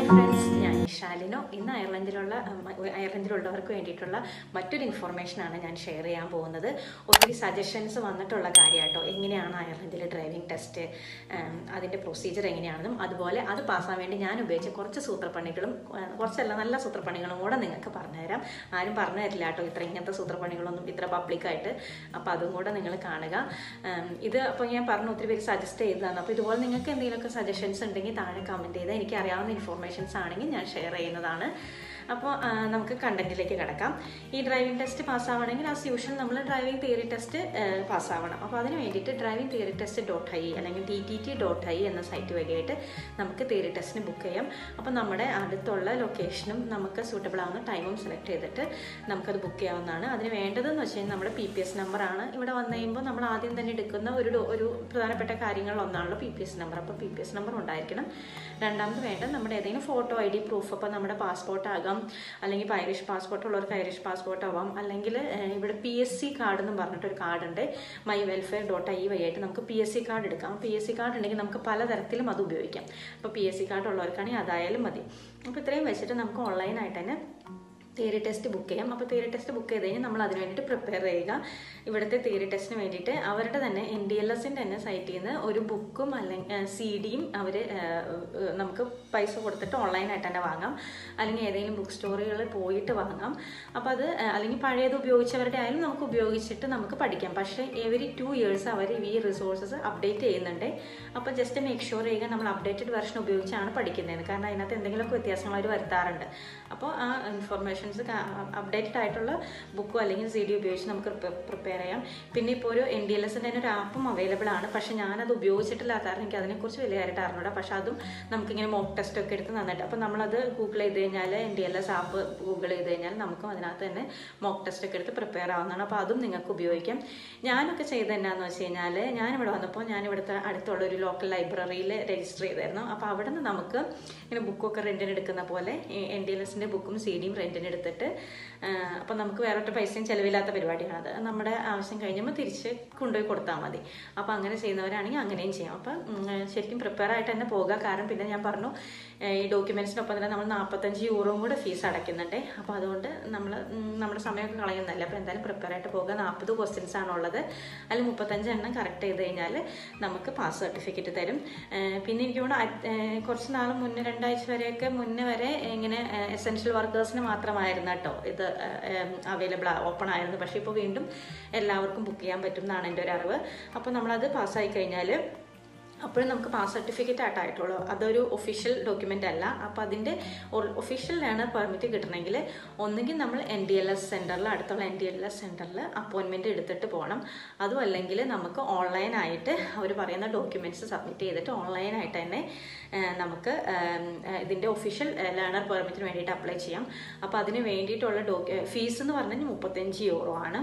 friends ഞാൻ ഇഷാലിനോ ഇന്ന് അയർലൻഡിലുള്ള ഉം, അയർലൻഡിലുള്ളവർക്ക് വേണ്ടിയിട്ടുള്ള മറ്റൊരു ഇൻഫോർമേഷനാണ് ഞാൻ ഷെയർ ചെയ്യാൻ പോകുന്നത് ഒത്തിരി സജഷൻസ് വന്നിട്ടുള്ള കാര്യമാട്ടോ എങ്ങനെയാണ് അയർലൻഡിൽ ഡ്രൈവിംഗ് ടെസ്റ്റ് അതിൻ്റെ പ്രൊസീജിയർ എങ്ങനെയാണെന്നും അതുപോലെ അത് പാസ്സാൻ വേണ്ടി ഞാൻ ഉപയോഗിച്ച കുറച്ച് സൂത്രപ്പണികളും ഉം, കുറച്ചല്ല നല്ല സൂത്രപ്പണികളും കൂടെ നിങ്ങൾക്ക് പറഞ്ഞുതരാം ആരും പറഞ്ഞു തരില്ല കേട്ടോ ഇത്ര ഇങ്ങനത്തെ സൂത്രപ്പണികളൊന്നും ഇത്ര പബ്ലിക്കായിട്ട് അപ്പോൾ അതും കൂടെ നിങ്ങൾ കാണുക ഉം, ഇത് അപ്പോൾ ഞാൻ പറഞ്ഞു ഒത്തിരി പേര് സജസ്റ്റ് ചെയ്തതാണ് അപ്പോൾ ഇതുപോലെ നിങ്ങൾക്ക് എന്തെങ്കിലുമൊക്കെ സജഷൻസ് ഉണ്ടെങ്കിൽ താഴെ കമൻറ്റ് ചെയ്താൽ എനിക്ക് അറിയാവുന്ന ഇൻഫോർമേഷൻസ് ആണെങ്കിൽ ഞാൻ ഷെയർ ചെയ്യുന്നതാണ് അപ്പോൾ ആ, നമുക്ക് കണ്ടന്റിലേക്ക് കിടക്കാം ഈ ഡ്രൈവിംഗ് ടെസ്റ്റ് പാസ്സാവണമെങ്കിൽ ആസ് യൂഷ്വൽ നമ്മൾ ഡ്രൈവിംഗ് തിയറി ടെസ്റ്റ് പാസ്സാവണം അപ്പോൾ അതിന് വേണ്ടിയിട്ട് driving theory test dot I അല്ലെങ്കിൽ T T T dot I എന്ന സൈറ്റ് വഴിയായിട്ട് നമുക്ക് തിയറി ടെസ്റ്റിന് ബുക്ക് ചെയ്യാം അപ്പോൾ നമ്മുടെ അടുത്തുള്ള ലൊക്കേഷനും നമുക്ക് സൂട്ടബിൾ ആവുന്ന ടൈമും സെലക്ട് ചെയ്തിട്ട് നമുക്കത് ബുക്ക് ചെയ്യാവുന്നതാണ് അതിന് വേണ്ടതെന്ന് വെച്ച് കഴിഞ്ഞാൽ നമ്മുടെ പി പി എസ് നമ്പറാണ് ഇവിടെ വന്നു കഴിയുമ്പോൾ നമ്മൾ ആദ്യം തന്നെ എടുക്കുന്ന ഒരു ഡോ- ഒരു പ്രധാനപ്പെട്ട കാര്യങ്ങളിൽ ഒന്നാണല്ലോ പി പി എസ് നമ്പർ അപ്പോൾ പി പി എസ് നമ്പർ ഉണ്ടായിരിക്കണം രണ്ടാമത് വേണ്ടത് നമ്മുടെ ഏതെങ്കിലും ഫോട്ടോ ഐ ഡി പ്രൂഫ് അപ്പോൾ നമ്മുടെ പാസ്പോർട്ട് ആകാം അല്ലെങ്കിൽ ഇപ്പോൾ ഐറിഷ് പാസ്പോർട്ട് ഉള്ളവർക്ക് ഐറിഷ് പാസ്പോർട്ട് ആവാം അല്ലെങ്കിൽ ഏഹ്, ഇവിടെ പി എസ് സി കാർഡ് എന്ന് പറഞ്ഞിട്ടൊരു കാർഡുണ്ട് മൈ വെൽഫെയർ ഡോട്ട് ഐ വഴിയായിട്ട് നമുക്ക് പി എസ് സി കാർഡ് എടുക്കാം പി എസ് സി കാർഡ് ഉണ്ടെങ്കിൽ നമുക്ക് പലതരത്തിലും അത് ഉപയോഗിക്കാം അപ്പോൾ പി എസ് സി കാർഡ് ഉള്ളവർക്കാണെങ്കിൽ അതായാലും മതി അപ്പോൾ ഇത്രയും വെച്ചിട്ട് നമുക്ക് ഓൺലൈനായിട്ട് തന്നെ തിയറി ടെസ്റ്റ് ബുക്ക് ചെയ്യാം അപ്പോൾ തിയറി ടെസ്റ്റ് ബുക്ക് ചെയ്ത് കഴിഞ്ഞാൽ നമ്മൾ അതിന് വേണ്ടിയിട്ട് പ്രിപ്പയർ ചെയ്യുക ഇവിടുത്തെ തിയറി ടെസ്റ്റിന് വേണ്ടിയിട്ട് അവരുടെ തന്നെ എൻ ഡി എൽ എസിൻ്റെ തന്നെ സൈറ്റിൽ നിന്ന് ഒരു ബുക്കും അല്ലെങ്കിൽ സി ഡിയും അവർ നമുക്ക് പൈസ കൊടുത്തിട്ട് ഓൺലൈനായിട്ട് തന്നെ വാങ്ങാം അല്ലെങ്കിൽ ഏതെങ്കിലും ബുക്ക് സ്റ്റോറുകളിൽ പോയിട്ട് വാങ്ങാം അപ്പോൾ അത് ആ, അല്ലെങ്കിൽ പഴയത് ഉപയോഗിച്ചവരുടെ ആയാലും നമുക്ക് ഉപയോഗിച്ചിട്ട് നമുക്ക് പഠിക്കാം പക്ഷേ എവറി ടു ഇയേഴ്സ് അവർ ഈ റിസോഴ്സസ് അപ്ഡേറ്റ് ചെയ്യുന്നുണ്ട് അപ്പോൾ ജസ്റ്റ് മേക്ക് ഷുവർ ചെയ്യുക നമ്മൾ അപ്ഡേറ്റഡ് വെർഷൻ ഉപയോഗിച്ചാണ് പഠിക്കുന്നതെന്ന് കാരണം അതിനകത്ത് എന്തെങ്കിലുമൊക്കെ വ്യത്യാസങ്ങൾ അവർ വരുത്താറുണ്ട് അപ്പോൾ ആ ഇൻഫർമേഷൻസ് അപ്ഡേറ്റഡ് ആയിട്ടുള്ള ബുക്കോ അല്ലെങ്കിൽ സി ഡി ഉപയോഗിച്ച് നമുക്ക് പ്രിപ്പയർ ചെയ്യാം പിന്നെ ഇപ്പോൾ ഒരു എൻ ഡി എൽ എസിൻ്റെ തന്നെ ഒരു ആപ്പും അവൈലബിൾ ആണ് പക്ഷേ ഞാനത് ഉപയോഗിച്ചിട്ടില്ലാത്ത കാരണം എനിക്ക് അതിനെക്കുറിച്ച് വലിയ കാര്യമായിട്ട് അറിഞ്ഞൂടാ പക്ഷേ അതും നമുക്കിങ്ങനെ മോക്ക് ടെസ്റ്റ് ഒക്കെ എടുത്ത് നന്നായിട്ട് അപ്പോൾ നമ്മളത് ഗൂഗിൾ ചെയ്ത് കഴിഞ്ഞാൽ N D L S app Google ചെയ്ത് കഴിഞ്ഞാൽ നമുക്കും അതിനകത്ത് തന്നെ മോക്ക് ടെസ്റ്റ് ഒക്കെ എടുത്ത് പ്രിപ്പയർ ആവുന്നതാണ് അപ്പോൾ അതും നിങ്ങൾക്ക് ഉപയോഗിക്കാം ഞാനൊക്കെ ചെയ്ത് എന്നാന്ന് വെച്ച് കഴിഞ്ഞാൽ ഞാനിവിടെ വന്നപ്പോൾ ഞാൻ ഇവിടുത്തെ അടുത്തുള്ള ഒരു ലോക്കൽ ലൈബ്രറിയിൽ രജിസ്റ്റർ ചെയ്തായിരുന്നു അപ്പോൾ അവിടെ നിന്ന് നമുക്ക് ഇങ്ങനെ ബുക്കൊക്കെ റെൻറ്റിന് എടുക്കുന്ന പോലെ എൻ ഡി എൽ എസിൻ്റെ ബുക്കും സി ഡിയും റെൻറ്റിന് എടുത്തിട്ട് അപ്പോൾ നമുക്ക് വേറെ ഒറ്റ പൈസയും ചിലവില്ലാത്ത പരിപാടിയാണ് അത് നമ്മുടെ ആവശ്യം കഴിഞ്ഞപ്പോൾ തിരിച്ച് കൊണ്ടുപോയി കൊടുത്താൽ മതി അപ്പോൾ അങ്ങനെ ചെയ്യുന്നവരാണെങ്കിൽ അങ്ങനെയും ചെയ്യാം അപ്പം ഉം, ശരിക്കും പ്രിപ്പയർ ആയിട്ട് തന്നെ പോകുക കാരണം പിന്നെ ഞാൻ പറഞ്ഞു ഏഹ്, ഈ ഡോക്യുമെൻറ്റ്സിനൊപ്പം തന്നെ നമ്മൾ നാൽപ്പത്തഞ്ച് യൂറോയും കൂടെ ഫീസ് അടയ്ക്കുന്നുണ്ട് അപ്പോൾ അതുകൊണ്ട് നമ്മൾ ഉം, നമ്മുടെ സമയമൊക്കെ കളയുന്നതല്ല അപ്പോൾ എന്തായാലും പ്രിപ്പയർ ആയിട്ട് പോകുക നാൽപ്പത് ക്വസ്റ്റ്യൻസ് ആണുള്ളത് അതിൽ മുപ്പത്തഞ്ച് എണ്ണം കറക്റ്റ് ചെയ്ത് കഴിഞ്ഞാൽ നമുക്ക് പാസ് സർട്ടിഫിക്കറ്റ് തരും ഏഹ്, പിന്നെ എനിക്ക് തോന്നുന്നു കുറച്ച് നാൾ മുന്നേ രണ്ടാഴ്ച വരെയൊക്കെ മുന്നേ വരെ ഇങ്ങനെ എസെൻഷ്യൽ വർക്കേഴ്സിന് മാത്രമായിരുന്നു കേട്ടോ ഇത് അവൈലബിൾ ഓപ്പൺ ആയിരുന്നു പക്ഷേ ഇപ്പോൾ വീണ്ടും എല്ലാവർക്കും ബുക്ക് ചെയ്യാൻ പറ്റും എന്നാണ് എൻ്റെ ഒരു അറിവ് അപ്പോൾ നമ്മളത് പാസ്സായി കഴിഞ്ഞാൽ അപ്പോഴും നമുക്ക് പാസ് സർട്ടിഫിക്കറ്റ് ആയിട്ടായിട്ടുള്ളൂ അതൊരു ഒഫീഷ്യൽ ഡോക്യുമെൻ്റ് അല്ല അപ്പോൾ അതിൻ്റെ ഒഫീഷ്യൽ ലേണർ പെർമിറ്റ് കിട്ടണമെങ്കിൽ ഒന്നുകിൽ നമ്മൾ എൻ ഡി എൽ എസ് സെൻറ്ററിൽ അടുത്തുള്ള എൻ ഡി എൽ എസ് സെൻറ്ററിൽ അപ്പോയിൻമെൻറ്റ് എടുത്തിട്ട് പോകണം അതും അല്ലെങ്കിൽ നമുക്ക് ഓൺലൈനായിട്ട് അവർ പറയുന്ന ഡോക്യുമെൻറ്റ്സ് സബ്മിറ്റ് ചെയ്തിട്ട് ഓൺലൈനായിട്ട് തന്നെ ആ, നമുക്ക് ആം, ആ, ഇതിൻ്റെ ഒഫീഷ്യൽ ലേണർ പെർമിറ്റിന് വേണ്ടിയിട്ട് അപ്ലൈ ചെയ്യാം അപ്പോൾ അതിന് വേണ്ടിയിട്ടുള്ള ഡോക്യു ഫീസ് എന്ന് പറഞ്ഞാൽ മുപ്പത്തഞ്ച് യൂറോ ആണ്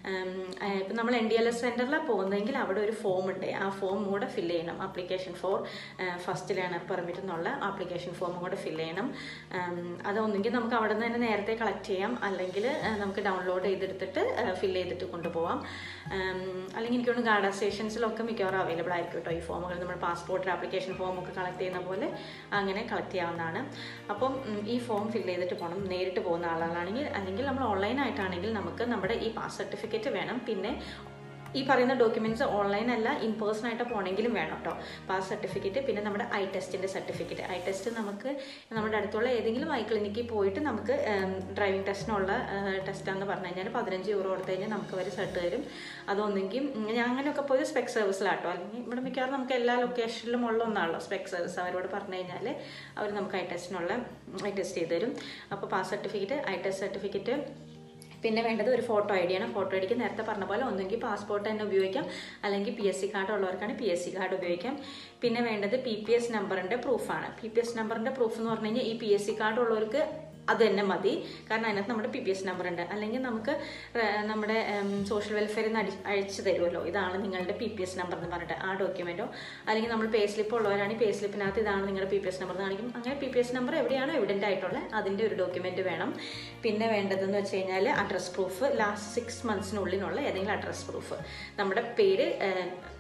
ഇപ്പം നമ്മൾ എൻ ഡി എൽ എസ് സെൻറ്ററിലാണ് പോകുന്നതെങ്കിൽ അവിടെ ഒരു ഫോം ഉണ്ട് ആ ഫോം കൂടെ ഫില്ല് ചെയ്യണം application for first learner permit എന്നുള്ള ആപ്ലിക്കേഷൻ ഫോമും കൂടെ ഫില്ല് ചെയ്യണം ഉം, അത് ഒന്നുകിൽ നമുക്ക് അവിടെ നിന്ന് തന്നെ നേരത്തെ കളക്ട് ചെയ്യാം അല്ലെങ്കിൽ നമുക്ക് ഡൗൺലോഡ് ചെയ്തെടുത്തിട്ട് ഫില്ല് ചെയ്തിട്ട് കൊണ്ടുപോകാം ഉം, അല്ലെങ്കിൽ എനിക്ക് തോന്നുന്നു ഗാർഡ സ്റ്റേഷൻസിലൊക്കെ മിക്കവാറും അവൈലബിൾ ആയിരിക്കും കേട്ടോ ഈ ഫോമുകൾ നമ്മൾ പാസ്പോർട്ട് ആപ്ലിക്കേഷൻ ഫോം ഒക്കെ കളക്ട് ചെയ്യുന്ന പോലെ അങ്ങനെ കളക്ട് ചെയ്യാവുന്നതാണ് അപ്പം ഉം, ഈ ഫോം ഫില്ല് ചെയ്തിട്ട് പോകണം നേരിട്ട് പോകുന്ന ആളുകളാണെങ്കിൽ അല്ലെങ്കിൽ നമ്മൾ ഓൺലൈനായിട്ടാണെങ്കിൽ നമുക്ക് നമ്മുടെ ഈ പാസ് സർട്ടിഫിക്കറ്റ് വേണം പിന്നെ ഈ പറയുന്ന ഡോക്യുമെൻറ്റ്സ് ഓൺലൈൻ അല്ല ഇൻ പേഴ്സൺ ആയിട്ട് പോകണമെങ്കിലും വേണം കേട്ടോ പാസ് സർട്ടിഫിക്കറ്റ് പിന്നെ നമ്മുടെ ഐ ടെസ്റ്റിൻ്റെ സർട്ടിഫിക്കറ്റ് ഐ ടെസ്റ്റ് നമുക്ക് നമ്മുടെ അടുത്തുള്ള ഏതെങ്കിലും ഐ ക്ലിനിക്കിൽ പോയിട്ട് നമുക്ക് ഡ്രൈവിംഗ് ടെസ്റ്റിനുള്ള ടെസ്റ്റാന്ന് പറഞ്ഞു കഴിഞ്ഞാൽ പതിനഞ്ച് യൂറോ കൊടുത്തു കഴിഞ്ഞാൽ നമുക്ക് അവർ സെർട്ട് തരും അതൊന്നെങ്കിൽ ഉം, ഞാൻ അങ്ങനെയൊക്കെ പോയത് സ്പെക് സർവീസിലാട്ടോ അല്ലെങ്കിൽ ഇവിടെ മിക്കവാറും നമുക്ക് എല്ലാ ലൊക്കേഷനിലും ഉള്ള ഒന്നാണല്ലോ സ്പെക് സർവീസ് അവരോട് പറഞ്ഞു കഴിഞ്ഞാൽ അവർ നമുക്ക് ഐ ടെസ്റ്റിനുള്ള ഐ ടെസ്റ്റ് ചെയ്ത് തരും അപ്പോൾ pass certificate eye test certificate പിന്നെ വേണ്ടത് ഒരു ഫോട്ടോ ഐ ഡിയാണ് ഫോട്ടോ ഐ ഡിക്ക് നേരത്തെ പറഞ്ഞ പോലെ ഒന്നെങ്കിൽ പാസ്പോർട്ട് തന്നെ ഉപയോഗിക്കാം അല്ലെങ്കിൽ പി എസ് സി കാർഡ് ഉള്ളവർക്കാണ് പി എസ് സി കാർഡ് ഉപയോഗിക്കാം പിന്നെ വേണ്ടത് പി പി എസ് നമ്പറിൻ്റെ പ്രൂഫാണ് പി പി എസ് നമ്പറിൻ്റെ പ്രൂഫ് എന്ന് പറഞ്ഞു കഴിഞ്ഞാൽ ഈ പി എസ് സി കാർഡ് ഉള്ളവർക്ക് അത് തന്നെ മതി കാരണം അതിനകത്ത് നമ്മുടെ പി പി എസ് നമ്പർ ഉണ്ട് അല്ലെങ്കിൽ നമുക്ക് റെ- നമ്മുടെ സോഷ്യൽ വെൽഫെയറിൽ നിന്ന് അടി അയച്ചു തരുമല്ലോ ഇതാണ് നിങ്ങളുടെ പി പി എസ് നമ്പർ എന്ന് പറഞ്ഞിട്ട് ആ ഡോക്യുമെൻറ്റോ അല്ലെങ്കിൽ നമ്മൾ പേ സ്ലിപ്പ് ഉള്ളവരാണെങ്കിൽ പേ സ്ലിപ്പിനകത്ത് ഇതാണ് നിങ്ങളുടെ പി പി എസ് നമ്പർ എന്ന് കാണിക്കും അങ്ങനെ പി പി എസ് നമ്പർ എവിടെയാണോ എവിഡൻ്റ് ആയിട്ടുള്ളത് അതിൻ്റെ ഒരു ഡോക്യുമെൻറ്റ് വേണം പിന്നെ വേണ്ടതെന്ന് വെച്ച് കഴിഞ്ഞാൽ അഡ്രസ് പ്രൂഫ് ലാസ്റ്റ് സിക്സ് മന്ത്സിനുള്ളിലുള്ള ഏതെങ്കിലും അഡ്രസ് പ്രൂഫ് നമ്മുടെ പേര്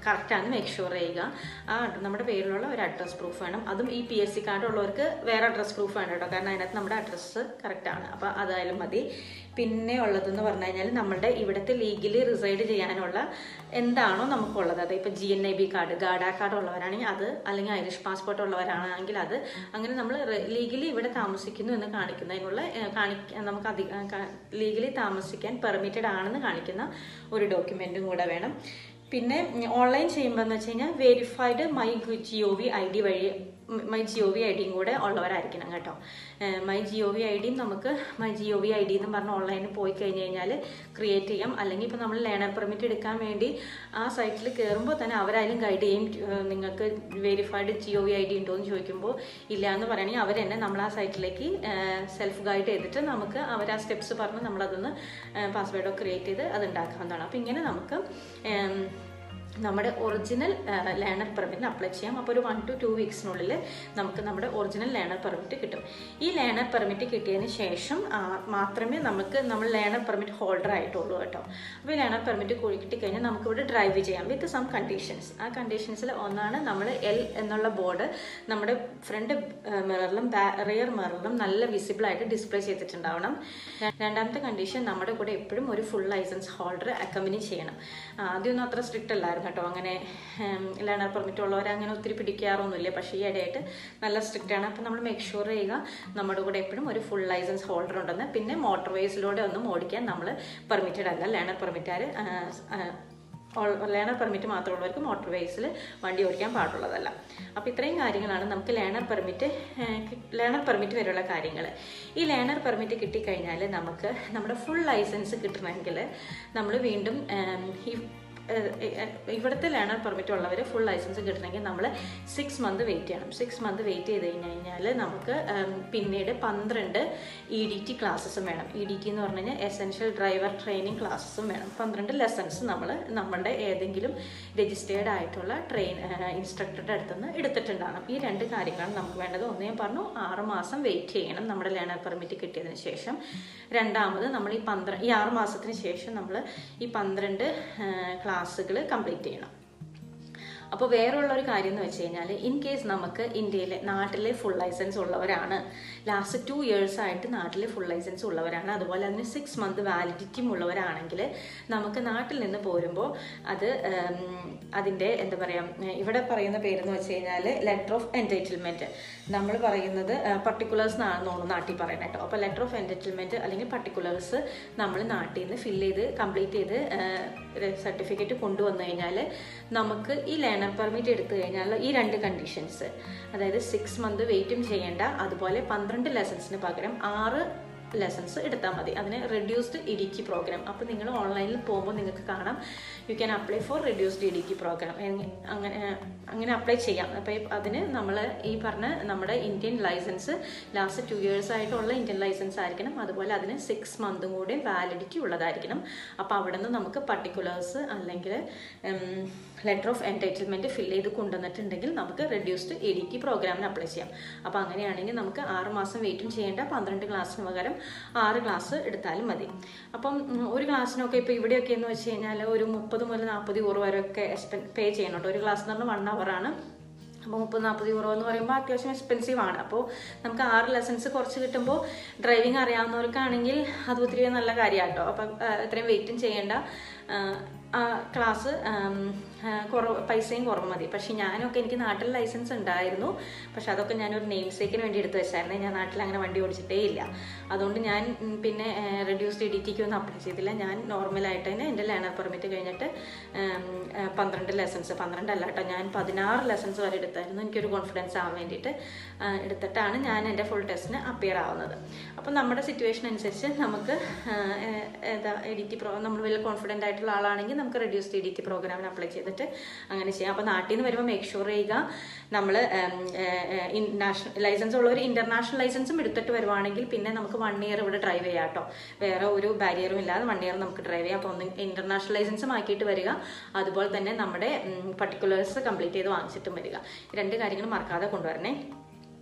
കറക്റ്റാണെന്ന് മേക്ക് ഷുവർ ചെയ്യുക ആ നമ്മുടെ പേരിലുള്ള ഒരു അഡ്രസ് പ്രൂഫ് വേണം അതും ഈ പി എസ് സി കാർഡ് ഉള്ളവർക്ക് വേറെ അഡ്രസ് പ്രൂഫ് വേണം കേട്ടോ കാരണം അതിനകത്ത് നമ്മുടെ അഡ്രസ്സ് കറക്റ്റാണ് അപ്പോൾ അതായാലും മതി പിന്നെ ഉള്ളതെന്ന് പറഞ്ഞു കഴിഞ്ഞാൽ നമ്മളുടെ ഇവിടുത്തെ ലീഗലി റിസൈഡ് ചെയ്യാനുള്ള എന്താണോ നമുക്കുള്ളത് അതായത് ഇപ്പോൾ G N I B card Garda card ഉള്ളവരാണെങ്കിൽ അത് അല്ലെങ്കിൽ ഐറിഷ് പാസ്പോർട്ട് ഉള്ളവരാണെങ്കിൽ അത് അങ്ങനെ നമ്മൾ ലീഗലി ഇവിടെ താമസിക്കുന്നു എന്ന് കാണിക്കുന്നതിനുള്ള ഏഹ്, കാണിക്ക നമുക്ക് അധികം ലീഗലി താമസിക്കാൻ പെർമിറ്റഡ് ആണെന്ന് കാണിക്കുന്ന ഒരു ഡോക്യുമെൻറ്റും കൂടെ വേണം പിന്നെ ഓൺലൈൻ ചെയ്യുമ്പോൾ എന്ന് വെച്ച് കഴിഞ്ഞാൽ verified my G O V I D വഴി my G O V I ഡിയും കൂടെ ഉള്ളവരായിരിക്കണം കേട്ടോ my G O V I ഡിയും നമുക്ക് my G O V I D എന്ന് പറഞ്ഞ് ഓൺലൈനിൽ പോയി കഴിഞ്ഞ് കഴിഞ്ഞാൽ ക്രിയേറ്റ് ചെയ്യാം അല്ലെങ്കിൽ ഇപ്പോൾ നമ്മൾ ലേണർ പെർമിറ്റ് എടുക്കാൻ വേണ്ടി ആ സൈറ്റിൽ കയറുമ്പോൾ തന്നെ അവരായാലും ഗൈഡ് ചെയ്യും ഏഹ് നിങ്ങൾക്ക് verified G O V I D ഉണ്ടോ എന്ന് ചോദിക്കുമ്പോൾ ഇല്ല എന്ന് പറയുകയാണെങ്കിൽ അവർ തന്നെ നമ്മൾ ആ സൈറ്റിലേക്ക് സെൽഫ് ഗൈഡ് ചെയ്തിട്ട് നമുക്ക് അവർ ആ സ്റ്റെപ്സ് പറഞ്ഞ് നമ്മളതൊന്ന് പാസ്വേഡോ ക്രിയേറ്റ് ചെയ്ത് അത് ഉണ്ടാക്കാവുന്നതാണ് അപ്പോൾ ഇങ്ങനെ നമുക്ക് ഏം, നമ്മുടെ ഒറിജിനൽ ലേണർ പെർമിറ്റിന് അപ്ലൈ ചെയ്യാം അപ്പോൾ ഒരു വൺ ടു ടു വീക്സിനുള്ളിൽ നമുക്ക് നമ്മുടെ ഒറിജിനൽ ലേണർ പെർമിറ്റ് കിട്ടും ഈ ലേണർ പെർമിറ്റ് കിട്ടിയതിന് ശേഷം ആ, മാത്രമേ നമുക്ക് നമ്മൾ ലേണർ പെർമിറ്റ് ഹോൾഡർ ആയിട്ടുള്ളൂ കേട്ടോ അപ്പോൾ ഈ ലേണർ പെർമിറ്റ് കിട്ടിക്കഴിഞ്ഞാൽ നമുക്കിവിടെ ഡ്രൈവ് ചെയ്യാം വിത്ത് സം കണ്ടീഷൻസ് ആ കണ്ടീഷൻസിൽ ഒന്നാണ് നമ്മൾ എൽ എന്നുള്ള ബോർഡ് നമ്മുടെ ഫ്രണ്ട് മിററിലും റിയർ മിററിലും നല്ല വിസിബിൾ ആയിട്ട് ഡിസ്പ്ലേ ചെയ്തിട്ടുണ്ടാവണം ര- രണ്ടാമത്തെ കണ്ടീഷൻ നമ്മുടെ കൂടെ എപ്പോഴും ഒരു ഫുൾ ലൈസൻസ് ഹോൾഡർ അക്കമ്പനി ചെയ്യണം ആദ്യമൊന്നും അത്ര സ്ട്രിക്റ്റ് അല്ലായിരുന്നു കേട്ടോ അങ്ങനെ ലേണർ പെർമിറ്റ് ഉള്ളവരെ അങ്ങനെ ഒത്തിരി പിടിക്കാറൊന്നുമില്ല പക്ഷേ ഈ ഇടയായിട്ട് നല്ല സ്ട്രിക്റ്റ് ആണ് അപ്പം നമ്മൾ മേക്ക് ഷുവർ ചെയ്യുക നമ്മുടെ കൂടെ എപ്പോഴും ഒരു ഫുൾ ലൈസൻസ് ഹോൾഡർ ഉണ്ടെന്ന് പിന്നെ മോട്ടോർ വേസിലൂടെ ഒന്നും ഓടിക്കാൻ നമ്മൾ പെർമിറ്റഡ് അല്ല ലേണർ പെർമിറ്റാർ ലേണർ പെർമിറ്റ് മാത്രമുള്ളവർക്ക് മോട്ടോർ വേസിൽ വണ്ടി ഓടിക്കാൻ പാടുള്ളതല്ല അപ്പോൾ ഇത്രയും കാര്യങ്ങളാണ് നമുക്ക് ലേണർ പെർമിറ്റ് ലേണർ പെർമിറ്റ് വരെയുള്ള കാര്യങ്ങൾ ഈ ലേണർ പെർമിറ്റ് കിട്ടിക്കഴിഞ്ഞാൽ നമുക്ക് നമ്മുടെ ഫുൾ ലൈസൻസ് കിട്ടണമെങ്കിൽ നമ്മൾ വീണ്ടും ഏം, ഈ ഏഹ്, ഏഹ്, ഇവിടുത്തെ ലേണർ പെർമിറ്റ് ഉള്ളവർ ഫുൾ ലൈസൻസ് കിട്ടണമെങ്കിൽ നമ്മൾ സിക്സ് മന്ത് വെയിറ്റ് ചെയ്യണം സിക്സ് മന്ത് വെയിറ്റ് ചെയ്ത് കഴിഞ്ഞ് കഴിഞ്ഞാൽ നമുക്ക് ഏം, പിന്നീട് പന്ത്രണ്ട് ഇ ഡി ടി ക്ലാസ്സസും വേണം ഇ ഡി ടി എന്ന് പറഞ്ഞു കഴിഞ്ഞാൽ എസെൻഷ്യൽ ഡ്രൈവർ ട്രെയിനിങ് ക്ലാസ്സസും വേണം പന്ത്രണ്ട് ലെസൺസ് നമ്മൾ നമ്മുടെ ഏതെങ്കിലും രജിസ്റ്റേർഡ് ആയിട്ടുള്ള ട്രെയിൻ ഇൻസ്ട്രക്ടറുടെ അടുത്തുനിന്ന് എടുത്തിട്ടുണ്ടാകണം ഈ രണ്ട് കാര്യങ്ങളാണ് നമുക്ക് വേണ്ടത് ഒന്ന് ഞാൻ പറഞ്ഞു ആറ് മാസം വെയിറ്റ് ചെയ്യണം നമ്മുടെ ലേണർ പെർമിറ്റ് കിട്ടിയതിന് ശേഷം രണ്ടാമത് നമ്മൾ ഈ പന്ത്രണ്ട് ഈ ആറ് മാസത്തിന് ശേഷം നമ്മൾ ഈ പന്ത്രണ്ട് ക്ലാസ്സുകൾ കംപ്ലീറ്റ് ചെയ്യണം അപ്പോൾ വേറെയുള്ള ഒരു കാര്യം എന്ന് വെച്ച് കഴിഞ്ഞാൽ ഇൻ കേസ് നമുക്ക് ഇന്ത്യയിലെ നാട്ടിലെ ഫുൾ ലൈസൻസ് ഉള്ളവരാണ് ലാസ്റ്റ് ടു ഇയേഴ്സ് ആയിട്ട് നാട്ടിലെ ഫുൾ ലൈസൻസ് ഉള്ളവരാണ് അതുപോലെ അതിന് സിക്സ് മന്ത് വാലിഡിറ്റിയും ഉള്ളവരാണെങ്കിൽ നമുക്ക് നാട്ടിൽ നിന്ന് പോരുമ്പോൾ അത് ഉം, അതിൻ്റെ എന്താ പറയുക ഇവിടെ പറയുന്ന പേരെന്ന് വെച്ച് കഴിഞ്ഞാൽ ലെറ്റർ ഓഫ് എൻറ്റൈറ്റിൽമെൻറ്റ് നമ്മൾ പറയുന്നത് പർട്ടിക്കുലേഴ്സ് എന്നാണ് തോന്നുന്നു നാട്ടിൽ പറയുന്നത് കേട്ടോ അപ്പോൾ ലെറ്റർ ഓഫ് എൻറ്റൈറ്റിൽമെൻറ്റ് അല്ലെങ്കിൽ പർട്ടിക്കുലേഴ്സ് നമ്മൾ നാട്ടിൽ നിന്ന് ഫില്ല് ചെയ്ത് കംപ്ലീറ്റ് ചെയ്ത് സർട്ടിഫിക്കറ്റ് കൊണ്ടുവന്നു കഴിഞ്ഞാൽ നമുക്ക് ഈ ലേണർ പെർമിറ്റ് എടുത്തു കഴിഞ്ഞാൽ ഈ രണ്ട് കണ്ടീഷൻസ് അതായത് സിക്സ് മന്ത് വെയിറ്റും ചെയ്യേണ്ട അതുപോലെ പന്ത്രണ്ട് ലെസൺസിന് പകരം ആറ് ലെസൺസ് എടുത്താൽ മതി അതിന് റെഡ്യൂസ്ഡ് ഇഡിക്കി പ്രോഗ്രാം അപ്പോൾ നിങ്ങൾ ഓൺലൈനിൽ പോകുമ്പോൾ നിങ്ങൾക്ക് കാണാം you can apply for reduced ഇഡിക്കി പ്രോഗ്രാം അങ്ങനെ അങ്ങനെ അപ്ലൈ ചെയ്യാം അപ്പോൾ അതിന് നമ്മൾ ഈ പറഞ്ഞ നമ്മുടെ Indian licence last two years ആയിട്ടുള്ള ഇന്ത്യൻ ലൈസൻസ് ആയിരിക്കണം അതുപോലെ അതിന് സിക്സ് മന്തും കൂടി വാലിഡിറ്റി ഉള്ളതായിരിക്കണം അപ്പോൾ അവിടെ നിന്ന് നമുക്ക് പർട്ടിക്കുലേഴ്സ് അല്ലെങ്കിൽ ലെറ്റർ ഓഫ് എൻറ്റൈറ്റിൽമെൻറ്റ് ഫിൽ ചെയ്ത് കൊണ്ടുവന്നിട്ടുണ്ടെങ്കിൽ നമുക്ക് റെഡ്യൂസ്ഡ് എ ഡി ടി പ്രോഗ്രാമിന് അപ്ലൈ ചെയ്യാം അപ്പോൾ അങ്ങനെയാണെങ്കിൽ നമുക്ക് ആറ് മാസം വെയിറ്റും ചെയ്യേണ്ട പന്ത്രണ്ട് ക്ലാസ്സിന് പകരം ആറ് ക്ലാസ് എടുത്താലും മതി അപ്പം ഉം, ഒരു ക്ലാസ്സിനൊക്കെ ഇപ്പോൾ ഇവിടെയൊക്കെ എന്ന് വെച്ച് കഴിഞ്ഞാൽ ഒരു മുപ്പത് മുതൽ നാൽപ്പത് യൂറോ വരെയൊക്കെ പേ ചെയ്യണം കേട്ടോ ഒരു ക്ലാസ് എന്ന് പറഞ്ഞാൽ വൺ അവറാണ് അപ്പോൾ മുപ്പത് നാൽപ്പത് യൂറോ എന്ന് പറയുമ്പോൾ അത്യാവശ്യം എക്സ്പെൻസീവ് ആണ് അപ്പോൾ നമുക്ക് ആറ് ലെസൺസ് കുറച്ച് കിട്ടുമ്പോൾ ഡ്രൈവിംഗ് അറിയാവുന്നവർക്കാണെങ്കിൽ അത് ഒത്തിരി നല്ല കാര്യമാണ് കേട്ടോ അപ്പം ആ, ഇത്രയും വെയിറ്റും ചെയ്യേണ്ട ആ, ക്ലാസ് ആം, ആ, കുറവ് പൈസയും കുറവ് മതി പക്ഷേ ഞാനൊക്കെ എനിക്ക് നാട്ടിൽ ലൈസൻസ് ഉണ്ടായിരുന്നു പക്ഷെ അതൊക്കെ ഞാനൊരു നെയിം സേക്കിന് വേണ്ടി എടുത്ത് വെച്ചായിരുന്നു ഞാൻ നാട്ടിൽ അങ്ങനെ വണ്ടി ഓടിച്ചിട്ടേ ഇല്ല അതുകൊണ്ട് ഞാൻ ഉം, പിന്നെ റെഡ്യൂസ്ഡ് ഡി ടിക്ക് ഒന്നും അപ്ലൈ ചെയ്തില്ല ഞാൻ നോർമലായിട്ട് തന്നെ എൻ്റെ ലേണർ പെർമിറ്റ് കഴിഞ്ഞിട്ട് ഉം, ആ, പന്ത്രണ്ട് ലെസൺസ് പന്ത്രണ്ട് അല്ല കേട്ടോ ഞാൻ പതിനാറ് ലെസൺസ് വരെ എടുത്തായിരുന്നു എനിക്കൊരു കോൺഫിഡൻസ് ആവാൻ വേണ്ടിയിട്ട് ആ, എടുത്തിട്ടാണ് ഞാൻ എൻ്റെ ഫുൾ ടെസ്റ്റിന് അപ്പിയർ ആവുന്നത് അപ്പം നമ്മുടെ സിറ്റുവേഷൻ അനുസരിച്ച് നമുക്ക് ആ, ഏ- ഏതാ എഡിറ്റി പ്രോ നമ്മൾ വലിയ കോൺഫിഡൻ്റ് ആയിട്ടുള്ള ആളാണെങ്കിൽ നമുക്ക് റെഡ്യൂസ്ഡ് എഡിറ്റി പ്രോഗ്രാമിന് അപ്ലൈ ചെയ്തിട്ട് അങ്ങനെ ചെയ്യാം അപ്പോൾ നാട്ടിൽ നിന്ന് വരുമ്പോൾ മേക്ക് ഷുവർ ചെയ്യുക നമ്മൾ നാഷണൽ ലൈസൻസ് ഉള്ള ഒരു ഇന്റർനാഷണൽ ലൈസൻസും എടുത്തിട്ട് വരുവാണെങ്കിൽ പിന്നെ നമുക്ക് വൺ ഇയർ ഇവിടെ ഡ്രൈവ് ചെയ്യാം കേട്ടോ വേറെ ഒരു ബാരിയറും ഇല്ലാതെ വൺ ഇയർ നമുക്ക് ഡ്രൈവ് ചെയ്യാം അപ്പോൾ ഒന്ന് ഇന്റർനാഷണൽ ലൈസൻസും ആക്കിയിട്ട് വരിക അതുപോലെ തന്നെ നമ്മുടെ പർട്ടിക്കുലേഴ്സ് കംപ്ലീറ്റ് ചെയ്ത് വാങ്ങിച്ചിട്ടും വരിക ഈ രണ്ട് കാര്യങ്ങൾ മറക്കാതെ കൊണ്ടുവരണേ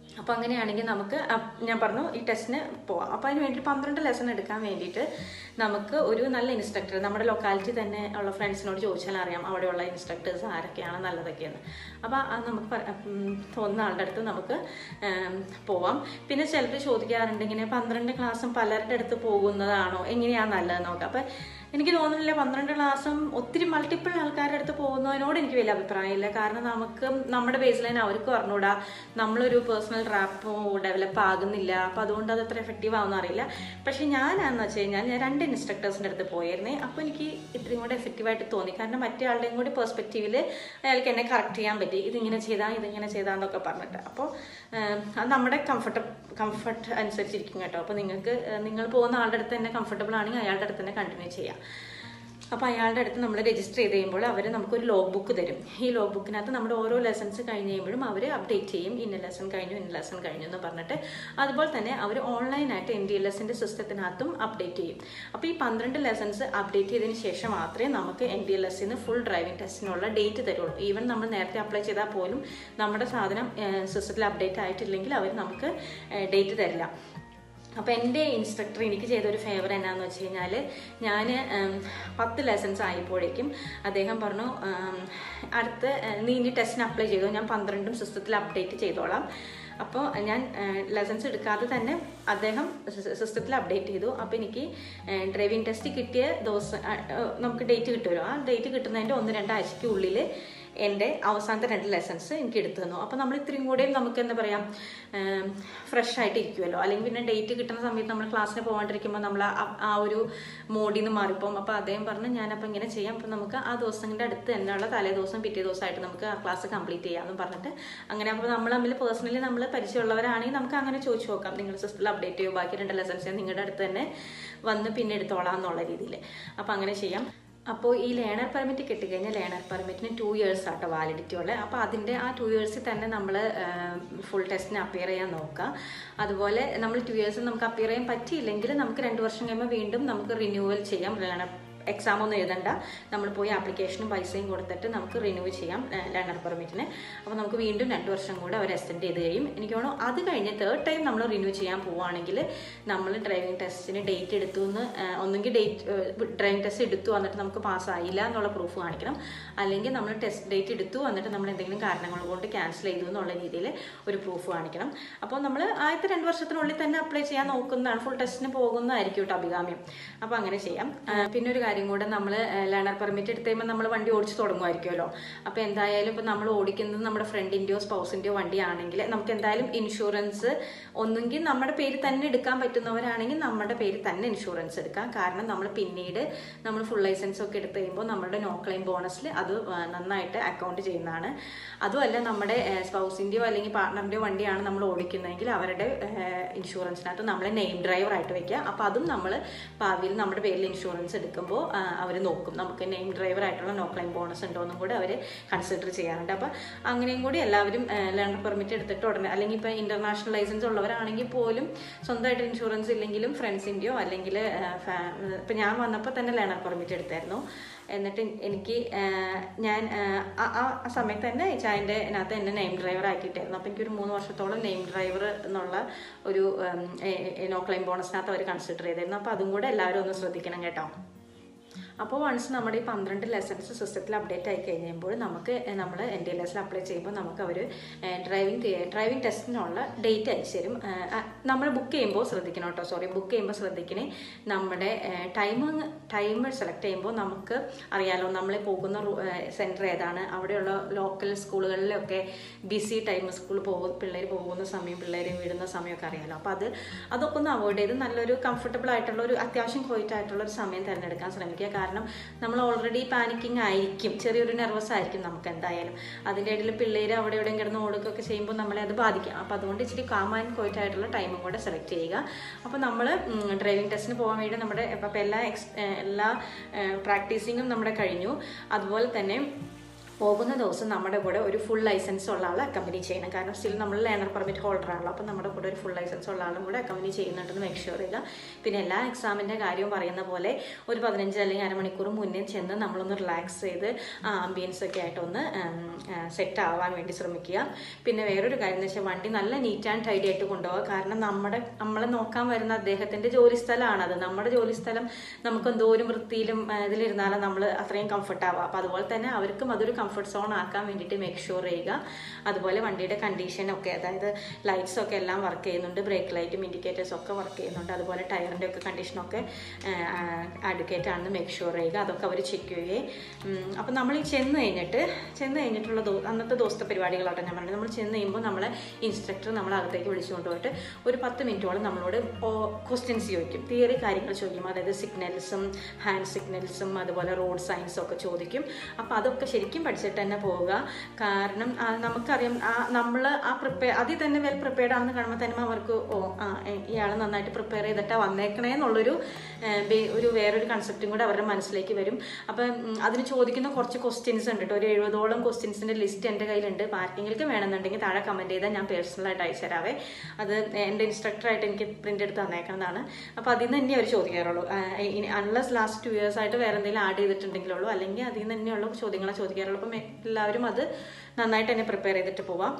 അപ്പോൾ അങ്ങനെയാണെങ്കിൽ നമുക്ക് അപ്- ഞാൻ പറഞ്ഞു ഈ ടെസ്റ്റിന് പോവാം അപ്പോൾ അതിന് വേണ്ടി പന്ത്രണ്ട് ലെസൺ എടുക്കാൻ വേണ്ടിയിട്ട് നമുക്ക് ഒരു നല്ല ഇൻസ്ട്രക്ടർ നമ്മുടെ ലൊക്കാലിറ്റി തന്നെ ഉള്ള ഫ്രണ്ട്സിനോട് ചോദിച്ചാൽ അറിയാം അവിടെയുള്ള ഇൻസ്ട്രക്ടേഴ്സ് ആരൊക്കെയാണ് നല്ലതൊക്കെയെന്ന് അപ്പോൾ അത് നമുക്ക് പ- ഉം, തോന്നുന്ന ആളുടെ അടുത്ത് നമുക്ക് ഉം, പോവാം പിന്നെ ചിലർ ചോദിക്കാറുണ്ട് ഇങ്ങനെ പന്ത്രണ്ട് ക്ലാസ്സും പലരുടെ അടുത്ത് പോകുന്നതാണോ എങ്ങനെയാണ് നല്ലത് നോക്കാം അപ്പം എനിക്ക് തോന്നുന്നില്ല പന്ത്രണ്ട് ക്ലാസ്സും ഒത്തിരി മൾട്ടിപ്പിൾ ആൾക്കാരുടെ അടുത്ത് പോകുന്നതിനോട് എനിക്ക് വലിയ അഭിപ്രായമില്ല കാരണം നമുക്ക് നമ്മുടെ ബേസ് ലൈൻ അവർക്ക് പറഞ്ഞുകൂടാ നമ്മളൊരു പേഴ്സണൽ റാപ്പ് ഡെവലപ്പ് ആകുന്നില്ല അപ്പോൾ അതുകൊണ്ട് അത് അത്ര എഫക്റ്റീവ് ആവുമെന്ന് അറിയില്ല പക്ഷേ ഞാനാന്ന് വെച്ച് കഴിഞ്ഞാൽ ഞാൻ രണ്ട് ഇൻസ്ട്രക്ടേഴ്സിൻ്റെ അടുത്ത് പോയിരുന്നേ അപ്പോൾ എനിക്ക് ഇത്രയും കൂടെ എഫക്റ്റീവായിട്ട് തോന്നി കാരണം മറ്റേ ആളുടെയും കൂടി പെർസ്പെക്റ്റീവിൽ അയാൾക്ക് എന്നെ കറക്റ്റ് ചെയ്യാൻ പറ്റി ഇതിങ്ങനെ ചെയ്താൽ ഇതിങ്ങനെ ചെയ്താന്നൊക്കെ പറഞ്ഞിട്ട് അപ്പോൾ അത് നമ്മുടെ കംഫർട്ട് കംഫർട്ട് അനുസരിച്ചിരിക്കും കേട്ടോ അപ്പോൾ നിങ്ങൾക്ക് ഏഹ്, നിങ്ങൾ പോകുന്ന ആളുടെ അടുത്ത് തന്നെ കംഫർട്ടബിൾ ആണെങ്കിൽ അയാളുടെ അടുത്ത് തന്നെ കണ്ടിന്യൂ ചെയ്യാം അപ്പോൾ അയാളുടെ അടുത്ത് നമ്മൾ രജിസ്റ്റർ ചെയ്ത് കഴിയുമ്പോൾ അവർ നമുക്കൊരു ലോഗ് ബുക്ക് തരും ഈ ലോഗ് ബുക്കിനകത്ത് നമ്മുടെ ഓരോ ലെസൺസ് കഴിഞ്ഞ് കഴിയുമ്പോഴും അവർ അപ്ഡേറ്റ് ചെയ്യും ഇന്ന ലെസൺ കഴിഞ്ഞു ഇന്ന ലെസൺ കഴിഞ്ഞു എന്ന് പറഞ്ഞിട്ട് അതുപോലെ തന്നെ അവർ ഓൺലൈനായിട്ട് എൻ ഡി എൽ എസിൻ്റെ സിസ്റ്റത്തിനകത്തും അപ്ഡേറ്റ് ചെയ്യും അപ്പോൾ ഈ പന്ത്രണ്ട് ലെസൺസ് അപ്ഡേറ്റ് ചെയ്തതിന് ശേഷം മാത്രമേ നമുക്ക് എൻ ഡി എൽ എസിന് ഫുൾ ഡ്രൈവിംഗ് ടെസ്റ്റിനുള്ള ഡേറ്റ് തരുള്ളൂ ഈവൻ നമ്മൾ നേരത്തെ അപ്ലൈ ചെയ്താൽ പോലും നമ്മുടെ സാധനം സിസ്റ്റത്തിൽ അപ്ഡേറ്റ് ആയിട്ടില്ലെങ്കിൽ അവർ നമുക്ക് ഡേറ്റ് തരില്ല അപ്പോൾ എൻ്റെ ഇൻസ്ട്രക്ടർ എനിക്ക് ചെയ്തൊരു ഫേവർ എന്നാന്ന് വെച്ച് കഴിഞ്ഞാൽ ഞാൻ പത്ത് ലെസൺസ് ആയപ്പോഴേക്കും അദ്ദേഹം പറഞ്ഞു ഉം, അടുത്ത ഏഹ്, നീ ഇനി ടെസ്റ്റിന് അപ്ലൈ ചെയ്തോ ഞാൻ പന്ത്രണ്ടും സിസ്റ്റത്തിൽ അപ്ഡേറ്റ് ചെയ്തോളാം അപ്പോൾ ഞാൻ ലെസൺസ് എടുക്കാതെ തന്നെ അദ്ദേഹം സിസ്റ്റത്തിൽ അപ്ഡേറ്റ് ചെയ്തു അപ്പോൾ എനിക്ക് ഡ്രൈവിംഗ് ടെസ്റ്റ് കിട്ടിയ ദിവസം ആ, ഏഹ്, നമുക്ക് ഡേറ്റ് കിട്ടുമല്ലോ ആ ഡേറ്റ് കിട്ടുന്നതിൻ്റെ ഒന്ന് രണ്ടാഴ്ചയ്ക്ക് ഉള്ളിൽ എൻ്റെ അവസാനത്തെ രണ്ട് ലെസൺസ് എനിക്ക് എടുത്തു തന്നു അപ്പോൾ നമ്മൾ ഇത്രയും കൂടെയും നമുക്ക് എന്താ പറയുക ഫ്രഷ് ആയിട്ട് ഇരിക്കുമല്ലോ അല്ലെങ്കിൽ പിന്നെ ഡേറ്റ് കിട്ടുന്ന സമയത്ത് നമ്മൾ ക്ലാസ്സിന് പോകാണ്ടിരിക്കുമ്പോൾ നമ്മൾ ആ- ആ ഒരു മോഡിൽ നിന്ന് മാറിപ്പോകും അപ്പോൾ അദ്ദേഹം പറഞ്ഞു ഞാനപ്പോൾ ഇങ്ങനെ ചെയ്യാം അപ്പോൾ നമുക്ക് ആ ദിവസങ്ങളുടെ അടുത്ത് തന്നെയുള്ള തലേ ദിവസം പിറ്റേ ദിവസമായിട്ട് നമുക്ക് ആ ക്ലാസ് കംപ്ലീറ്റ് ചെയ്യാമെന്ന് പറഞ്ഞിട്ട് അങ്ങനെ അപ്പോൾ നമ്മൾ തമ്മിൽ പേഴ്സണലി നമ്മൾ പരിചയമുള്ളവരാണെങ്കിൽ നമുക്ക് അങ്ങനെ ചോദിച്ചു നോക്കാം നിങ്ങൾ സിസ്റ്റത്തിൽ അപ്ഡേറ്റ് ചെയ്യും ബാക്കി രണ്ട് ലെസൺസ് നിങ്ങളുടെ അടുത്ത് തന്നെ വന്ന് പിന്നെ എടുത്തോളാം എന്നുള്ള രീതിയിൽ അപ്പോൾ അങ്ങനെ ചെയ്യാം അപ്പോൾ ഈ ലേണർ പെർമിറ്റ് കിട്ടിക്കഴിഞ്ഞാൽ ലേണർ പെർമിറ്റിന് ടു ഇയേഴ്സ് ആട്ടോ വാലിഡിറ്റി ഉള്ളത് അപ്പോൾ അതിൻ്റെ ആ ടു ഇയേഴ്സിൽ തന്നെ നമ്മൾ ഫുൾ ടെസ്റ്റിന് അപ്പിയർ ചെയ്യാൻ നോക്കുക അതുപോലെ നമ്മൾ ടു ഇയേഴ്സ് നമുക്ക് അപ്പിയർ ചെയ്യാൻ പറ്റിയില്ലെങ്കിൽ നമുക്ക് രണ്ട് വർഷം കഴിയുമ്പോൾ വീണ്ടും നമുക്ക് റിന്യൂവൽ ചെയ്യാം ലേണർ എക്സാം ഒന്നും എഴുതണ്ട നമ്മൾ പോയി ആപ്ലിക്കേഷനും പൈസയും കൊടുത്തിട്ട് നമുക്ക് റിന്യൂ ചെയ്യാം ലേണർ പെർമിറ്റിന് അപ്പോൾ നമുക്ക് വീണ്ടും രണ്ട് വർഷം കൂടെ അവർ എക്സ്റ്റെൻഡ് ചെയ്ത് കഴിയും എനിക്ക് തോന്നുന്നു അത് കഴിഞ്ഞ് തേർഡ് ടൈം നമ്മൾ റിന്യൂ ചെയ്യാൻ പോവുകയാണെങ്കിൽ നമ്മൾ ഡ്രൈവിംഗ് ടെസ്റ്റിന് ഡേറ്റ് എടുത്തു എന്ന് ഒന്നുകിൽ ഡേറ്റ് ഡ്രൈവിംഗ് ടെസ്റ്റ് എടുത്തു വന്നിട്ട് നമുക്ക് പാസ്സായില്ല എന്നുള്ള പ്രൂഫ് കാണിക്കണം അല്ലെങ്കിൽ നമ്മൾ ടെസ്റ്റ് ഡേറ്റ് എടുത്തു വന്നിട്ട് നമ്മൾ എന്തെങ്കിലും കാരണങ്ങൾ കൊണ്ട് ക്യാൻസൽ ചെയ്തു എന്നുള്ള രീതിയിൽ ഒരു പ്രൂഫ് കാണിക്കണം അപ്പോൾ നമ്മൾ ആദ്യത്തെ രണ്ട് വർഷത്തിനുള്ളിൽ തന്നെ അപ്ലൈ ചെയ്യാൻ നോക്കുന്നതാണ് ഫുൾ ടെസ്റ്റിന് പോകുന്നതായിരിക്കും കേട്ടോ അഭികാമ്യം അപ്പോൾ അങ്ങനെ ചെയ്യാം ആ, പിന്നെ ഒരു കാര്യം കൂടെ നമ്മൾ ലേണർ പെർമിറ്റ് എടുത്ത് കഴിയുമ്പോൾ നമ്മൾ വണ്ടി ഓടിച്ച് തുടങ്ങുമായിരിക്കുമല്ലോ അപ്പോൾ എന്തായാലും ഇപ്പോൾ നമ്മൾ ഓടിക്കുന്നത് നമ്മുടെ ഫ്രണ്ടിൻ്റെയോ സ്പൗസിൻ്റെയോ വണ്ടിയാണെങ്കിൽ നമുക്ക് എന്തായാലും ഇൻഷുറൻസ് ഒന്നുകിൽ നമ്മുടെ പേര് തന്നെ എടുക്കാൻ പറ്റുന്നവരാണെങ്കിൽ നമ്മുടെ പേര് തന്നെ ഇൻഷുറൻസ് എടുക്കാം കാരണം നമ്മൾ പിന്നീട് നമ്മൾ ഫുൾ ലൈസൻസ് ഒക്കെ എടുത്ത് കഴിയുമ്പോൾ നമ്മുടെ നോ ക്ലെയിം ബോണസിൽ അത് ആ, നന്നായിട്ട് അക്കൗണ്ട് ചെയ്യുന്നതാണ് അതുമല്ല നമ്മുടെ സ്പൗസിൻ്റെയോ അല്ലെങ്കിൽ പാർട്ട്ണറിൻ്റെയോ വണ്ടിയാണ് നമ്മൾ ഓടിക്കുന്നതെങ്കിൽ അവരുടെ ഇൻഷുറൻസിനകത്ത് നമ്മളെ നെയിം ഡ്രൈവർ ആയിട്ട് വെക്കുക അപ്പോൾ അതും നമ്മൾ ഭാവിയിൽ നമ്മുടെ പേരിൽ ഇൻഷുറൻസ് എടുക്കുമ്പോൾ അവർ നോക്കും നമുക്ക് നെയിം ഡ്രൈവർ ആയിട്ടുള്ള നോ ക്ലെയിം ബോണസ് ഉണ്ടോ എന്നും കൂടി അവർ കൺസിഡർ ചെയ്യാറുണ്ട് അപ്പോൾ അങ്ങനെയും കൂടി എല്ലാവരും ലേണർ പെർമിറ്റ് എടുത്തിട്ട് ഉടനെ അല്ലെങ്കിൽ ഇപ്പോൾ ഇൻ്റർനാഷണൽ ലൈസൻസ് ഉള്ളവരാണെങ്കിൽ പോലും സ്വന്തമായിട്ട് ഇൻഷുറൻസ് ഇല്ലെങ്കിലും ഫ്രണ്ട്സിൻ്റെയോ അല്ലെങ്കിൽ ഇപ്പം ഞാൻ വന്നപ്പോൾ തന്നെ ലേണർ പെർമിറ്റ് എടുത്തായിരുന്നു എന്നിട്ട് എനിക്ക് ആ, ഞാൻ ആ, ആ- ആ സമയത്ത് തന്നെ ചായൻ്റെ അതിനകത്ത് എന്നെ നെയിം ഡ്രൈവർ ആക്കിയിട്ടായിരുന്നു അപ്പോൾ എനിക്കൊരു മൂന്ന് വർഷത്തോളം നെയിം ഡ്രൈവർ എന്നുള്ള ഒരു നോ ക്ലെയിം ബോണസിനകത്ത് അവർ കൺസിഡർ ചെയ്തിരുന്നു അപ്പോൾ അതും കൂടെ എല്ലാവരും ഒന്ന് ശ്രദ്ധിക്കണം കേട്ടോ അപ്പോൾ വൺസ് നമ്മുടെ ഈ പന്ത്രണ്ട് ലെസൺസ് സിസ്റ്റത്തിൽ അപ്ഡേറ്റ് ആയി കഴിയുമ്പോൾ നമുക്ക് നമ്മൾ എൻ ഡി എൽ എസിൽ അപ്ലൈ ചെയ്യുമ്പോൾ നമുക്ക് അവർ ഡ്രൈവിംഗ് ഡ്രൈവിംഗ് ടെസ്റ്റിനുള്ള ഡേറ്റ് അയച്ചു തരും നമ്മൾ ബുക്ക് ചെയ്യുമ്പോൾ ശ്രദ്ധിക്കണം കേട്ടോ സോറി ബുക്ക് ചെയ്യുമ്പോൾ ശ്രദ്ധിക്കണേ നമ്മുടെ ടൈമിങ് ടൈം സെലക്ട് ചെയ്യുമ്പോൾ നമുക്ക് അറിയാലോ നമ്മൾ പോകുന്ന സെൻറ്റർ ഏതാണ് അവിടെയുള്ള ലോക്കൽ സ്കൂളുകളിലൊക്കെ ബിസി ടൈം സ്കൂളിൽ പോകും പിള്ളേർ പോകുന്ന സമയം പിള്ളേർ വിടുന്ന സമയമൊക്കെ അറിയാലോ അപ്പോൾ അത് അതൊക്കെ ഒന്ന് അവോയ്ഡ് ചെയ്ത് നല്ലൊരു കംഫർട്ടബിൾ ആയിട്ടുള്ള ഒരു അത്യാവശ്യം ക്വൈറ്റ് ആയിട്ടുള്ള ഒരു സമയം തിരഞ്ഞെടുക്കാൻ ശ്രമിക്കുക കാരണം നമ്മൾ ഓൾറെഡി പാനിക്കിങ് ആയിരിക്കും ചെറിയൊരു നെർവസ് ആയിരിക്കും നമുക്ക് എന്തായാലും അതിൻ്റെ ഇടയിൽ പിള്ളേർ അവിടെ എവിടെയും കിടന്ന് ഓടുകയൊക്കെ ചെയ്യുമ്പോൾ നമ്മളെ അത് ബാധിക്കും അപ്പോൾ അതുകൊണ്ട് ഇച്ചിരി കാം ആൻഡ് ക്വൈറ്റ് ആയിട്ടുള്ള ടൈമും കൂടെ സെലക്ട് ചെയ്യുക അപ്പോൾ നമ്മൾ ഡ്രൈവിംഗ് ടെസ്റ്റിന് പോകാൻ വേണ്ടി നമ്മുടെ ഇപ്പോൾ എല്ലാ എക്സ് എല്ലാ പ്രാക്ടീസിങ്ങും നമ്മുടെ കഴിഞ്ഞു അതുപോലെ തന്നെ പോകുന്ന ദിവസം നമ്മുടെ കൂടെ ഒരു ഫുൾ ലൈസൻസ് ഉള്ള ആൾ അക്കമ്പനി ചെയ്യണം കാരണം സ്റ്റിൽ നമ്മൾ ലേണർ പെർമിറ്റ് ഹോൾഡർ ആണല്ലോ അപ്പോൾ നമ്മുടെ കൂടെ ഒരു ഫുൾ ലൈസൻസ് ഉള്ള ആളും കൂടെ അക്കമ്പനി ചെയ്യുന്നുണ്ടെന്ന് മേക്ക് ഷുവർ ചെയ്യുക പിന്നെ എല്ലാ എക്സാമിൻ്റെ കാര്യവും പറയുന്ന പോലെ ഒരു പതിനഞ്ച് അല്ലെങ്കിൽ അരമണിക്കൂർ മുന്നേ ചെന്ന് നമ്മളൊന്ന് റിലാക്സ് ചെയ്ത് ആ ആംബിയൻസ് ഒക്കെ ആയിട്ടൊന്ന് സെറ്റ് ആവാൻ വേണ്ടി ശ്രമിക്കുക പിന്നെ വേറൊരു കാര്യം എന്ന് വെച്ചാൽ വണ്ടി നല്ല നീറ്റ് ആൻഡ് ടൈഡി ആയിട്ട് കൊണ്ടുപോകുക കാരണം നമ്മുടെ നമ്മളെ നോക്കാൻ വരുന്ന അദ്ദേഹത്തിൻ്റെ ജോലി സ്ഥലമാണ് അത് നമ്മുടെ ജോലി സ്ഥലം നമുക്ക് എന്തോരം വൃത്തിയിലും ആ, ഇതിലിരുന്നാലും നമ്മൾ അത്രയും കംഫർട്ട് ആവുക അപ്പോൾ അതുപോലെ തന്നെ അവർക്കും അതൊരു കംഫർട്ട് സോൺ ആക്കാൻ വേണ്ടിയിട്ട് മേക്ക് ഷുവർ ചെയ്യുക അതുപോലെ വണ്ടിയുടെ കണ്ടീഷനൊക്കെ അതായത് ലൈറ്റ്സ് ഒക്കെ എല്ലാം വർക്ക് ചെയ്യുന്നുണ്ട് ബ്രേക്ക് ലൈറ്റും ഇൻഡിക്കേറ്റേഴ്സ് ഒക്കെ വർക്ക് ചെയ്യുന്നുണ്ട് അതുപോലെ ടയറിൻ്റെ ഒക്കെ കണ്ടീഷനൊക്കെ അഡ്വക്കേറ്റ് ആണെന്ന് മേക്ക് ഷുവർ ചെയ്യുക അതൊക്കെ അവർ ചെക്ക് ചെയ്യുകയും അപ്പോൾ നമ്മൾ ഈ ചെന്ന് കഴിഞ്ഞിട്ട് ചെന്ന് കഴിഞ്ഞിട്ടുള്ള ദോ- അന്നത്തെ ദിവസത്തെ പരിപാടികളാട്ടോ ഞാൻ പറഞ്ഞത് നമ്മൾ ചെന്ന് കഴിയുമ്പോൾ നമ്മളെ ഇൻസ്ട്രക്ടർ നമ്മളെ അകത്തേക്ക് വിളിച്ചു കൊണ്ടുപോയിട്ട് ഒരു പത്ത് മിനിറ്റോളം നമ്മളോട് ക്വസ്റ്റ്യൻസ് ചോദിക്കും തിയറി കാര്യങ്ങൾ ചോദിക്കും അതായത് സിഗ്നൽസും ഹാൻഡ് സിഗ്നൽസും അതുപോലെ റോഡ് സയൻസും ഒക്കെ ചോദിക്കും അപ്പോൾ അതൊക്കെ ശരിക്കും പഠിച്ചിട്ട് തന്നെ പോവുക കാരണം ആ, നമുക്കറിയാം നമ്മൾ ആ പ്രിപ്പയർ അതിൽ തന്നെ വെൽ പ്രിപ്പയർഡ് ആണെന്ന് കാണുമ്പോൾ തന്നെ അവർക്ക് ഓ ആ ഇയാൾ നന്നായിട്ട് പ്രിപ്പയർ ചെയ്തിട്ടാണ് വന്നേക്കണേ എന്നുള്ളൊരു ഏ, ബേ- ഒരു വേറൊരു കൺസെപ്റ്റും കൂടെ അവരുടെ മനസ്സിലേക്ക് വരും അപ്പം ഉം, അതിന് ചോദിക്കുന്ന കുറച്ച് ക്വസ്റ്റ്യൻസ് ഉണ്ട് കേട്ടോ ഒരു എഴുപതോളം ക്വസ്റ്റ്യൻസിൻ്റെ ലിസ്റ്റ് എൻ്റെ കയ്യിലുണ്ട് ആർക്കെങ്കിലും വേണമെന്നുണ്ടെങ്കിൽ താഴെ കമൻറ്റ് ചെയ്താൽ ഞാൻ പേഴ്സണലായിട്ട് അയച്ചു തരാവേ അത് എൻ്റെ ഇൻസ്ട്രക്ടറായിട്ട് എനിക്ക് പ്രിൻ്റ് എടുത്ത് തന്നേക്കുന്നതാണ് അപ്പോൾ അതിൽ നിന്ന് തന്നെ അവർ ചോദിക്കാറുള്ളൂ അൺലസ് ലാസ്റ്റ് ടു ഇയേഴ്സ് ആയിട്ട് വേറെ എന്തെങ്കിലും ആഡ് ചെയ്തിട്ടുണ്ടെങ്കിലുള്ളൂ അല്ലെങ്കിൽ അതിൽ നിന്ന് തന്നെയുള്ള ചോദ്യങ്ങളെ ചോദിക്കാറുള്ളൂ അപ്പം എല്ലാവരും അത് നന്നായിട്ട് തന്നെ പ്രിപ്പയർ ചെയ്തിട്ട് പോവാം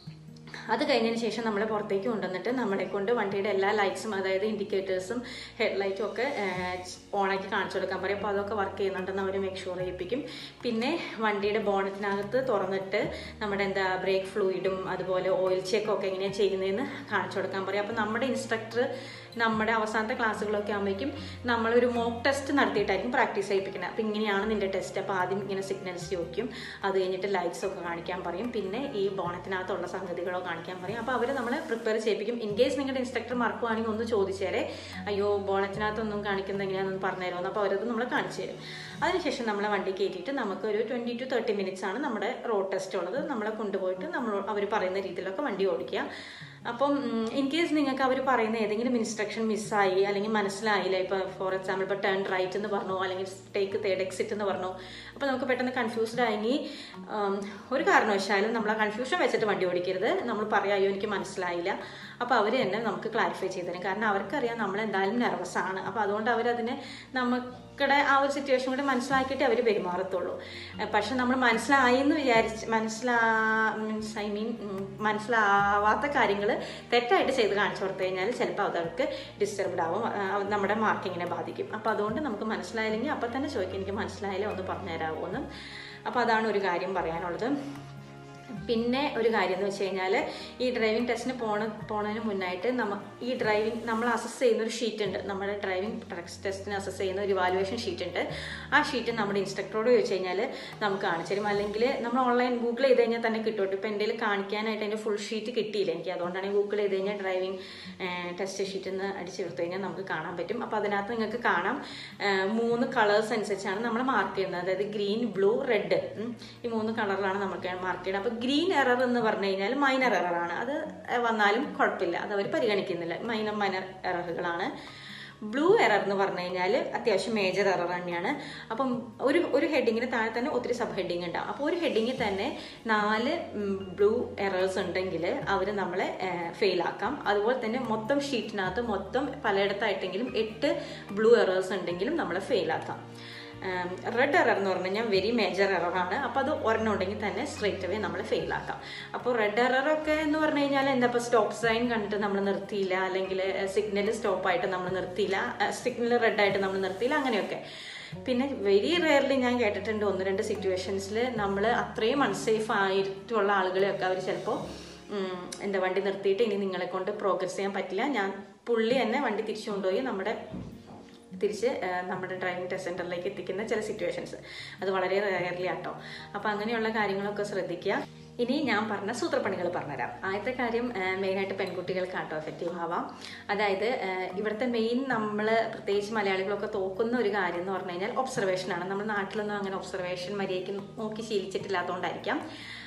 അത് കഴിഞ്ഞതിന് ശേഷം നമ്മളെ പുറത്തേക്ക് കൊണ്ടുവന്നിട്ട് നമ്മളെ കൊണ്ട് വണ്ടിയുടെ എല്ലാ ലൈറ്റ്സും അതായത് ഇൻഡിക്കേറ്റേഴ്സും ഹെഡ് ലൈറ്റും ഒക്കെ ഓണാക്കി കാണിച്ചു കൊടുക്കാൻ പറയും അപ്പോൾ അതൊക്കെ വർക്ക് ചെയ്യുന്നുണ്ടെന്ന് അവർ മേക്ക് ഷുവർ ചെയ്യിപ്പിക്കും പിന്നെ വണ്ടിയുടെ ബോണറ്റിനകത്ത് തുറന്നിട്ട് നമ്മുടെ എന്താ ബ്രേക്ക് ഫ്ലൂയിഡും അതുപോലെ ഓയിൽ ചെക്കും ഒക്കെ എങ്ങനെയാണ് ചെയ്യുന്നതെന്ന് കാണിച്ചു കൊടുക്കാൻ പറയും അപ്പോൾ നമ്മുടെ ഇൻസ്ട്രക്ടർ നമ്മുടെ അവസാനത്തെ ക്ലാസ്സുകളൊക്കെ ആകുമ്പോഴേക്കും നമ്മളൊരു മോക്ക് ടെസ്റ്റ് നടത്തിയിട്ടായിരിക്കും പ്രാക്ടീസ് ചെയ്യിപ്പിക്കുന്നത് അപ്പോൾ ഇങ്ങനെയാണ് നിന്റെ ടെസ്റ്റ് അപ്പോൾ ആദ്യം ഇങ്ങനെ സിഗ്നൽസ് ചോദിക്കും അത് കഴിഞ്ഞിട്ട് ലൈറ്റ്സ് ഒക്കെ കാണിക്കാൻ പറയും പിന്നെ ഈ ബോണറ്റിനകത്തുള്ള സംഗതികളോ കാണിക്കാൻ പറയും അപ്പോൾ അവർ നമ്മളെ പ്രിപ്പയർ ചെയ്യിപ്പിക്കും ഇൻ കേസ് നിങ്ങളുടെ ഇൻസ്ട്രക്ടർ മറക്കുവാണെങ്കിൽ ഒന്ന് ചോദിച്ചേരെ അയ്യോ ബോണറ്റിനകത്തൊന്നും കാണിക്കുന്നത് എങ്ങനെയാണെന്ന് പറഞ്ഞു തരുമോ അപ്പോൾ അവരത് നമ്മളെ കാണിച്ചു തരും അതിനുശേഷം നമ്മളെ വണ്ടി കയറ്റിയിട്ട് നമുക്ക് ഒരു ട്വൻറ്റി ടു തേർട്ടി മിനിറ്റ്സ് ആണ് നമ്മുടെ റോഡ് ടെസ്റ്റ് ഉള്ളത് നമ്മളെ കൊണ്ടുപോയിട്ട് നമ്മൾ അവർ പറയുന്ന രീതിയിലൊക്കെ വണ്ടി ഓടിക്കുക അപ്പം ഇൻ കേസ് നിങ്ങൾക്ക് അവർ പറയുന്ന ഏതെങ്കിലും ഇൻസ്ട്രക്ഷൻ മിസ്സായി അല്ലെങ്കിൽ മനസ്സിലായില്ല ഇപ്പോൾ ഫോർ എക്സാമ്പിൾ ഇപ്പോൾ ടേൺ റൈറ്റ് എന്ന് പറഞ്ഞു അല്ലെങ്കിൽ ടേക്ക് തേർഡ് എക്സിറ്റ് എന്ന് പറഞ്ഞു അപ്പോൾ നമുക്ക് പെട്ടെന്ന് കൺഫ്യൂസ്ഡ് ആയെങ്കിൽ ഉം, ഒരു കാരണവശാലും നമ്മൾ ആ കൺഫ്യൂഷൻ വെച്ചിട്ട് വണ്ടി ഓടിക്കരുത് നമ്മൾ പറയാം അയ്യോ എനിക്ക് മനസ്സിലായില്ല അപ്പോൾ അവർ തന്നെ നമുക്ക് ക്ലാരിഫൈ ചെയ്തു തരും കാരണം അവർക്കറിയാം നമ്മൾ എന്തായാലും നെർവസ് ആണ് അപ്പോൾ അതുകൊണ്ട് അവരതിനെ നമുക്കിടെ ആ ഒരു സിറ്റുവേഷൻ കൂടെ മനസ്സിലാക്കിയിട്ട് അവർ പെരുമാറത്തുള്ളൂ ഏഹ് പക്ഷെ നമ്മൾ മനസ്സിലായി എന്ന് വിചാരിച്ച് മനസ്സിലാ മീൻസ് ഐ മീൻ മനസ്സിലാവാത്ത കാര്യങ്ങൾ തെറ്റായിട്ട് ചെയ്ത് കാണിച്ചു കൊടുത്തു കഴിഞ്ഞാൽ ചിലപ്പോൾ അതവർക്ക് ഡിസ്റ്റർബ്ഡ് ആവും ആ, നമ്മുടെ മാർക്കിങ്ങിനെ ബാധിക്കും അപ്പോൾ അതുകൊണ്ട് നമുക്ക് മനസ്സിലായില്ലെങ്കിൽ അപ്പം തന്നെ ചോദിക്കും എനിക്ക് മനസ്സിലായില്ല ഒന്ന് പറഞ്ഞു തരാമോ എന്ന് അപ്പോൾ അതാണ് ഒരു കാര്യം പറയാനുള്ളത് പിന്നെ ഒരു കാര്യം എന്ന് വെച്ച് കഴിഞ്ഞാൽ ഈ ഡ്രൈവിംഗ് ടെസ്റ്റിന് പോണ പോണതിന് മുന്നായിട്ട് നമ്മ ഈ ഡ്രൈവിംഗ് നമ്മൾ അസസ് ചെയ്യുന്ന ഒരു ഷീറ്റ് ഉണ്ട് നമ്മുടെ ഡ്രൈവിംഗ് ടെസ്റ്റിന് അസസ് ചെയ്യുന്ന ഒരു ഇവാലുവേഷൻ ഷീറ്റ് ഉണ്ട് ആ ഷീറ്റ് നമ്മുടെ ഇൻസ്ട്രക്ടറോട് ചോദിച്ചു കഴിഞ്ഞാൽ നമുക്ക് കാണിച്ചു തരും അല്ലെങ്കിൽ നമ്മൾ ഓൺലൈൻ ഗൂഗിൾ ചെയ്ത് കഴിഞ്ഞാൽ തന്നെ കിട്ടും ഇപ്പോൾ എൻ്റെ കയ്യിൽ കാണിക്കാനായിട്ട് അതിൻ്റെ ഫുൾ ഷീറ്റ് കിട്ടിയില്ല എനിക്ക് അതുകൊണ്ടാണ് ഗൂഗിൾ ചെയ്ത് കഴിഞ്ഞാൽ ഡ്രൈവിംഗ് ടെസ്റ്റ് ഷീറ്റ് എന്ന് അടിച്ചു കൊടുത്തു കഴിഞ്ഞാൽ നമുക്ക് കാണാൻ പറ്റും അപ്പോൾ അതിനകത്ത് നിങ്ങൾക്ക് കാണാം ആ, മൂന്ന് കളേഴ്സ് അനുസരിച്ചാണ് നമ്മൾ മാർക്ക് ചെയ്യുന്നത് അതായത് ഗ്രീൻ ബ്ലൂ റെഡ് ഈ മൂന്ന് കളറിലാണ് നമുക്ക് മാർക്ക് ചെയ്യുന്നത് അപ്പോൾ ഗ്രീൻ എറർ എന്ന് പറഞ്ഞു കഴിഞ്ഞാൽ മൈനർ എററാണ് അത് വന്നാലും കുഴപ്പമില്ല അത് അവർ പരിഗണിക്കുന്നില്ല മൈനർ മൈനർ എററുകളാണ് ബ്ലൂ എറർ എന്ന് പറഞ്ഞു കഴിഞ്ഞാൽ അത്യാവശ്യം മേജർ എറർ തന്നെയാണ് അപ്പം ഒരു ഒരു ഹെഡിങ്ങിന് താഴെ തന്നെ ഒത്തിരി സബ് ഹെഡിങ് ഉണ്ടാവും അപ്പോൾ ഒരു ഹെഡിങ്ങിൽ തന്നെ നാല് ബ്ലൂ എറേഴ്സ് ഉണ്ടെങ്കിൽ അവർ നമ്മളെ ഫെയിൽ ആക്കാം അതുപോലെ തന്നെ മൊത്തം ഷീറ്റിനകത്ത് മൊത്തം പലയിടത്തായിട്ടെങ്കിലും എട്ട് ബ്ലൂ എറേഴ്സ് ഉണ്ടെങ്കിലും നമ്മളെ ഫെയിൽ ആക്കാം റെഡ് എറർ എന്ന് പറഞ്ഞു കഴിഞ്ഞാൽ വെരി മേജർ എററാണ് അപ്പോൾ അത് ഒരെണ്ണം ഉണ്ടെങ്കിൽ തന്നെ സ്ട്രേറ്റ് അവേ നമ്മൾ ഫെയിൽ ആക്കാം അപ്പോൾ റെഡ് എററൊക്കെ എന്ന് പറഞ്ഞു കഴിഞ്ഞാൽ എന്താ ഇപ്പോൾ സ്റ്റോപ്പ് സൈൻ കണ്ടിട്ട് നമ്മൾ നിർത്തിയില്ല അല്ലെങ്കിൽ സിഗ്നൽ സ്റ്റോപ്പായിട്ട് നമ്മൾ നിർത്തിയില്ല സിഗ്നൽ റെഡായിട്ട് നമ്മൾ നിർത്തിയില്ല അങ്ങനെയൊക്കെ പിന്നെ വെരി റെയർലി ഞാൻ കേട്ടിട്ടുണ്ട് ഒന്ന് രണ്ട് സിറ്റുവേഷൻസിൽ നമ്മൾ അത്രയും അൺസേഫ് ആയിട്ടുള്ള ആളുകളെയൊക്കെ അവർ ചിലപ്പോൾ എന്താ വണ്ടി നിർത്തിയിട്ട് ഇനി നിങ്ങളെ കൊണ്ട് പ്രോഗ്രസ് ചെയ്യാൻ പറ്റില്ല ഞാൻ പുള്ളി തന്നെ വണ്ടി തിരിച്ചു കൊണ്ടുപോയി നമ്മുടെ തിരിച്ച് ആ, നമ്മുടെ ഡ്രൈവിംഗ് ടെസ്റ്റ് സെൻറ്ററിലേക്ക് എത്തിക്കുന്ന ചില സിറ്റുവേഷൻസ് അത് വളരെ റയർലി ആട്ടോ അപ്പോൾ അങ്ങനെയുള്ള കാര്യങ്ങളൊക്കെ ശ്രദ്ധിക്കുക ഇനി ഞാൻ പറഞ്ഞ സൂത്രപ്പണികൾ പറഞ്ഞുതരാം ആദ്യത്തെ കാര്യം മെയിനായിട്ട് പെൺകുട്ടികൾക്കാട്ടോ എഫക്റ്റീവ് ആവാം അതായത് ആ, ഇവിടുത്തെ മെയിൻ നമ്മൾ പ്രത്യേകിച്ച് മലയാളികളൊക്കെ തോക്കുന്ന ഒരു കാര്യം എന്ന് പറഞ്ഞു കഴിഞ്ഞാൽ ഒബ്സർവേഷനാണ് നമ്മുടെ നാട്ടിലൊന്നും അങ്ങനെ ഒബ്സർവേഷൻ മര്യാദയ്ക്ക് നോക്കി ശീലിച്ചിട്ടില്ലാത്തതുകൊണ്ടായിരിക്കാം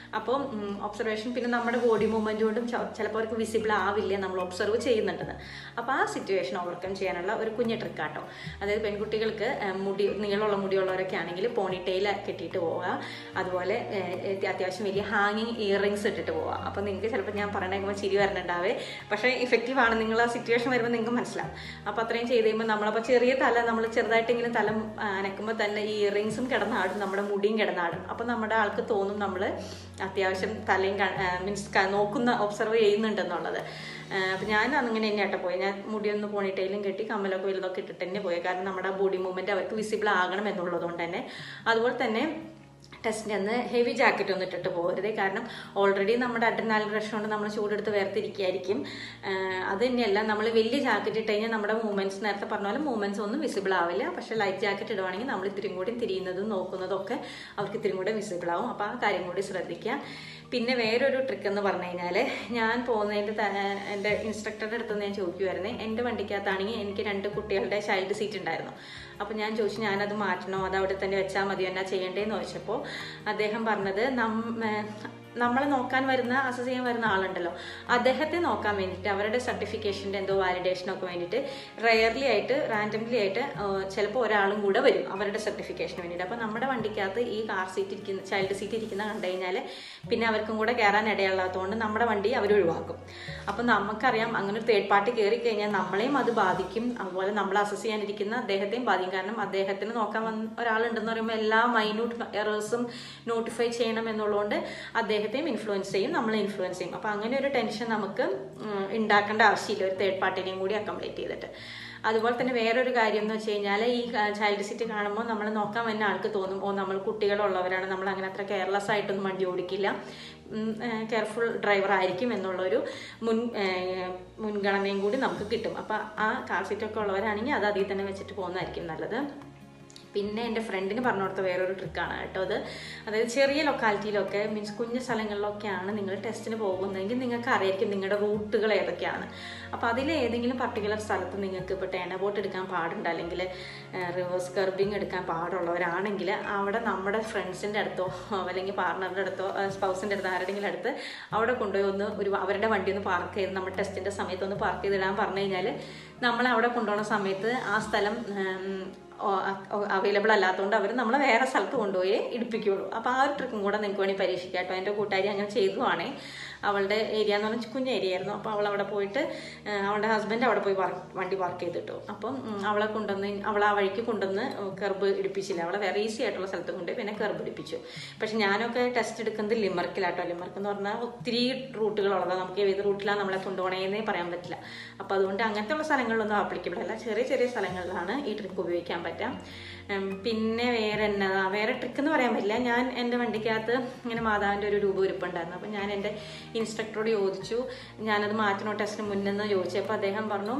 അപ്പം ഒബ്സർവേഷൻ പിന്നെ നമ്മുടെ ബോഡി മൂവ്മെന്റ് കൊണ്ടും ചിലപ്പോൾ അവർക്ക് വിസിബിൾ ആവില്ല നമ്മൾ ഒബ്സർവ് ചെയ്യുന്നുണ്ടെന്ന് അപ്പോൾ ആ സിറ്റുവേഷൻ ഓവർകം ചെയ്യാനുള്ള ഒരു കുഞ്ഞു ട്രിക്കാട്ടോ അതായത് പെൺകുട്ടികൾക്ക് ഏഹ്, മുടി നീളമുള്ള മുടിയുള്ളവരൊക്കെ ആണെങ്കിൽ പോണിറ്റെയിൽ കെട്ടിയിട്ട് പോവുക അതുപോലെ ഏഹ്, അത്യാവശ്യം വലിയ ഹാങ്ങിങ് ഇയറിങ്സ് ഇട്ടിട്ട് പോവുക അപ്പോൾ നിങ്ങൾക്ക് ചിലപ്പോൾ ഞാൻ പറയണേക്കുമ്പോൾ ചിരി വരണുണ്ടാവേ പക്ഷേ ഇഫക്റ്റീവ് ആണ് നിങ്ങൾ ആ സിറ്റുവേഷൻ വരുമ്പോൾ നിങ്ങൾക്ക് മനസ്സിലാവും അപ്പോൾ അത്രയും ചെയ്ത് കഴിയുമ്പോൾ നമ്മളപ്പോൾ ചെറിയ തല നമ്മൾ ചെറുതായിട്ടെങ്കിലും തല അനക്കുമ്പോൾ തന്നെ ഈ ഇയറിങ്സും കിടന്നാടും നമ്മുടെ മുടിയും കിടന്നാടും അപ്പോൾ നമ്മുടെ ആൾക്ക് തോന്നും നമ്മൾ അത്യാവശ്യം തലയും മീൻസ് നോക്കുന്ന ഒബ്സർവ് ചെയ്യുന്നുണ്ടെന്നുള്ളത് അപ്പം ഞാൻ അങ്ങനെ തന്നെയാട്ടോ പോയി ഞാൻ മുടിയൊന്ന് പോണിട്ടയിലും കെട്ടി കമ്മലൊക്കെ വലുതൊക്കെ ഇട്ടിട്ട് തന്നെ പോയി കാരണം നമ്മുടെ ബോഡി മൂവ്മെൻറ്റ് അവർക്ക് വിസിബിൾ ആകണം എന്നുള്ളത് കൊണ്ട് തന്നെ അതുപോലെ തന്നെ ടെസ്റ്റിന് അന്ന് ഹെവി ജാക്കറ്റ് ഒന്നും ഇട്ടിട്ട് പോകരുത് കാരണം ഓൾറെഡി നമ്മുടെ അഡ്രനാലിൻ റഷ് കൊണ്ട് നമ്മൾ ചൂടെടുത്ത് വേർതിരിക്കുകയായിരിക്കും ആഹ് അത് തന്നെയല്ല നമ്മൾ വലിയ ജാക്കറ്റ് ഇട്ട് കഴിഞ്ഞാൽ നമ്മുടെ മൂവ്മെന്റ്സ് നേരത്തെ പറഞ്ഞ പോലെ മൂവ്മെന്റ്സ് ഒന്നും വിസിബിൾ ആവില്ല പക്ഷെ ലൈറ്റ് ജാക്കറ്റ് ഇടുവാണെങ്കിൽ നമ്മൾ ഇത്തിരി കൂടി തിരിയുന്നതും നോക്കുന്നതും ഒക്കെ അവർക്ക് ഇത്തിരി കൂടെ വിസിബിൾ ആവും അപ്പോൾ ആ കാര്യം കൂടി ശ്രദ്ധിക്കുക പിന്നെ വേറൊരു ട്രിക്ക് എന്ന് പറഞ്ഞു കഴിഞ്ഞാൽ ഞാൻ പോകുന്നതിൻ്റെ ത- എൻ്റെ ഇൻസ്ട്രക്ടറുടെ അടുത്ത് നിന്ന് ഞാൻ ചോദിക്കുമായിരുന്നേ എൻ്റെ വണ്ടിക്കകത്താണെങ്കിൽ എനിക്ക് രണ്ട് കുട്ടികളുടെ ചൈൽഡ് സീറ്റ് ഉണ്ടായിരുന്നു അപ്പോൾ ഞാൻ ചോദിച്ചു ഞാനത് മാറ്റണോ അത് അവിടെ തന്നെ വെച്ചാൽ മതിയോ എന്നാ ചെയ്യേണ്ടതെന്ന് ചോദിച്ചപ്പോൾ അദ്ദേഹം പറഞ്ഞത് നമ്മ നമ്മളെ നോക്കാൻ വരുന്ന അസസ് ചെയ്യാൻ വരുന്ന ആളുണ്ടല്ലോ അദ്ദേഹത്തെ നോക്കാൻ വേണ്ടിയിട്ട് അവരുടെ സർട്ടിഫിക്കേഷൻ്റെ എന്തോ വാലിഡേഷനൊക്കെ വേണ്ടിയിട്ട് റയർലി ആയിട്ട് റാൻഡംലി ആയിട്ട് ചിലപ്പോൾ ഒരാളും കൂടെ വരും അവരുടെ സർട്ടിഫിക്കേഷന് വേണ്ടിയിട്ട് അപ്പോൾ നമ്മുടെ വണ്ടിക്കകത്ത് ഈ കാർ സീറ്റ് ഇരിക്കുന്ന ചൈൽഡ് സീറ്റ് ഇരിക്കുന്ന കണ്ടു കഴിഞ്ഞാൽ പിന്നെ അവർക്കും കൂടെ കയറാൻ ഇടയുള്ളതുകൊണ്ട് നമ്മുടെ വണ്ടി അവർ ഒഴിവാക്കും അപ്പം നമുക്കറിയാം അങ്ങനെ ഒരു തേർഡ് പാർട്ടി കയറി കഴിഞ്ഞാൽ നമ്മളെയും അത് ബാധിക്കും അതുപോലെ നമ്മൾ അസസ് ചെയ്യാനിരിക്കുന്ന അദ്ദേഹത്തെയും ബാധിക്കും കാരണം അദ്ദേഹത്തിന് നോക്കാൻ വന്ന ഒരാളുണ്ടെന്ന് പറയുമ്പോൾ എല്ലാ മൈന്യൂട്ട് എറേഴ്സും നോട്ടിഫൈ ചെയ്യണം എന്നുള്ളതുകൊണ്ട് അദ്ദേഹത്തെയും ഇൻഫ്ലുവൻസ് ചെയ്യും നമ്മളെ ഇൻഫ്ലുവൻസ് ചെയ്യും അപ്പോൾ അങ്ങനെ ഒരു ടെൻഷൻ നമുക്ക് ഉം, ഉണ്ടാക്കേണ്ട ആവശ്യമില്ല ഒരു തേർഡ് പാർട്ടിനെയും കൂടി അക്കോമഡേറ്റ് ചെയ്തിട്ട് അതുപോലെ തന്നെ വേറൊരു കാര്യം എന്ന് വെച്ച് കഴിഞ്ഞാൽ ഈ ചൈൽഡ് സീറ്റ് കാണുമ്പോൾ നമ്മൾ നോക്കാൻ വരുന്ന ആൾക്ക് തോന്നും ഓ നമ്മൾ കുട്ടികളുള്ളവരാണ് നമ്മൾ അങ്ങനെ അത്ര കെയർലെസ് ആയിട്ടൊന്നും വണ്ടി ഓടിക്കില്ല കെയർഫുൾ ഡ്രൈവർ ആയിരിക്കും എന്നുള്ളൊരു മുൻ ഏഹ്, മുൻഗണനയും കൂടി നമുക്ക് കിട്ടും അപ്പോൾ ആ കാർ സീറ്റൊക്കെ ഉള്ളവരാണെങ്കിൽ അത് അതിൽ തന്നെ വെച്ചിട്ട് പോകുന്നതായിരിക്കും നല്ലത് പിന്നെ എൻ്റെ ഫ്രണ്ടിന് പറഞ്ഞു കൊടുത്ത വേറൊരു ട്രിക്കാണ് കേട്ടോ അത് അതായത് ചെറിയ ലൊക്കാലിറ്റിയിലൊക്കെ മീൻസ് കുഞ്ഞു സ്ഥലങ്ങളിലൊക്കെയാണ് നിങ്ങൾ ടെസ്റ്റിന് പോകുന്നതെങ്കിൽ നിങ്ങൾക്ക് അറിയായിരിക്കും നിങ്ങളുടെ റൂട്ടുകൾ ഏതൊക്കെയാണ് അപ്പോൾ അതിൽ ഏതെങ്കിലും പർട്ടിക്കുലർ സ്ഥലത്ത് നിങ്ങൾക്ക് ഇപ്പോൾ ടേണ ബോട്ട് എടുക്കാൻ പാടുണ്ട് അല്ലെങ്കിൽ റിവേഴ്സ് കർബിങ് എടുക്കാൻ പാടുള്ളവരാണെങ്കിൽ അവിടെ നമ്മുടെ ഫ്രണ്ട്സിൻ്റെ അടുത്തോ അല്ലെങ്കിൽ പാർട്ണറുടെ അടുത്തോ സ്പൗസിൻ്റെ അടുത്ത് ആരുടെങ്കിലും അടുത്ത് അവിടെ കൊണ്ടുപോയി ഒന്ന് ഒരു അവരുടെ വണ്ടി ഒന്ന് പാർക്ക് ചെയ്ത് നമ്മൾ ടെസ്റ്റിൻ്റെ സമയത്ത് ഒന്ന് പാർക്ക് ചെയ്തിടാൻ പറഞ്ഞു കഴിഞ്ഞാൽ നമ്മളെ അവിടെ കൊണ്ടുപോകുന്ന സമയത്ത് ആ സ്ഥലം ഉം, അവൈലബിൾ അല്ലാത്തതുകൊണ്ട് അവർ നമ്മളെ വേറെ സ്ഥലത്ത് കൊണ്ടുപോയി ഇടിപ്പിക്കുകയുള്ളൂ അപ്പോൾ ആ ഒരു ട്രിക്കും കൂടെ നിങ്ങൾക്ക് വേണമെങ്കിൽ പരീക്ഷിക്കാം കേട്ടോ എൻ്റെ കൂട്ടുകാരി അങ്ങനെ ചെയ്തതുവാണേ അവളുടെ ഏരിയ എന്ന് പറഞ്ഞാൽ കുഞ്ഞ ഏരിയ ആയിരുന്നു അപ്പോൾ അവൾ അവിടെ പോയിട്ട് ആ, അവളുടെ ഹസ്ബൻഡ് അവിടെ പോയി പാർക്ക് വണ്ടി പാർക്ക് ചെയ്തിട്ടു അപ്പം ഉം, അവളെ കൊണ്ടുവന്ന് അവളെ ആ വഴിക്ക് കൊണ്ടുവന്ന് കർബ് ഇടിപ്പിച്ചില്ല അവളെ വേറെ ഈസി ആയിട്ടുള്ള സ്ഥലത്ത് കൊണ്ട് പിന്നെ കർബ് ഇടിപ്പിച്ചു പക്ഷെ ഞാനൊക്കെ ടെസ്റ്റ് എടുക്കുന്നത് ലിമർക്കിലാട്ടോ ലിമർക്ക് എന്ന് പറഞ്ഞാൽ ഒത്തിരി റൂട്ടുകളുള്ളതാണ് നമുക്ക് ഏത് റൂട്ടിലാണ് നമ്മളെ കൊണ്ടുപോകണേന്നേ പറയാൻ പറ്റില്ല അപ്പോൾ അതുകൊണ്ട് അങ്ങനത്തെ ഉള്ള സ്ഥലങ്ങളിലൊന്നും ആപ്ലിക്കബിൾ അല്ല ചെറിയ ചെറിയ സ്ഥലങ്ങളിലാണ് ഈ ട്രിക്ക് ഉപയോഗിക്കാൻ പറ്റാം ഉം, പിന്നെ വേറെ എന്നതാ വേറെ ട്രിക്ക് എന്ന് പറയാൻ പറ്റില്ല ഞാൻ എൻ്റെ വണ്ടിക്കകത്ത് ഇങ്ങനെ മാതാവിൻ്റെ ഒരു രൂപ ഇരിപ്പുണ്ടായിരുന്നു അപ്പോൾ ഞാൻ എൻ്റെ ഇൻസ്ട്രക്ടറോട് ചോദിച്ചു ഞാനത് മാറ്റണോ ടെസ്റ്റിന് മുന്നെന്ന് ചോദിച്ചപ്പോൾ അദ്ദേഹം പറഞ്ഞു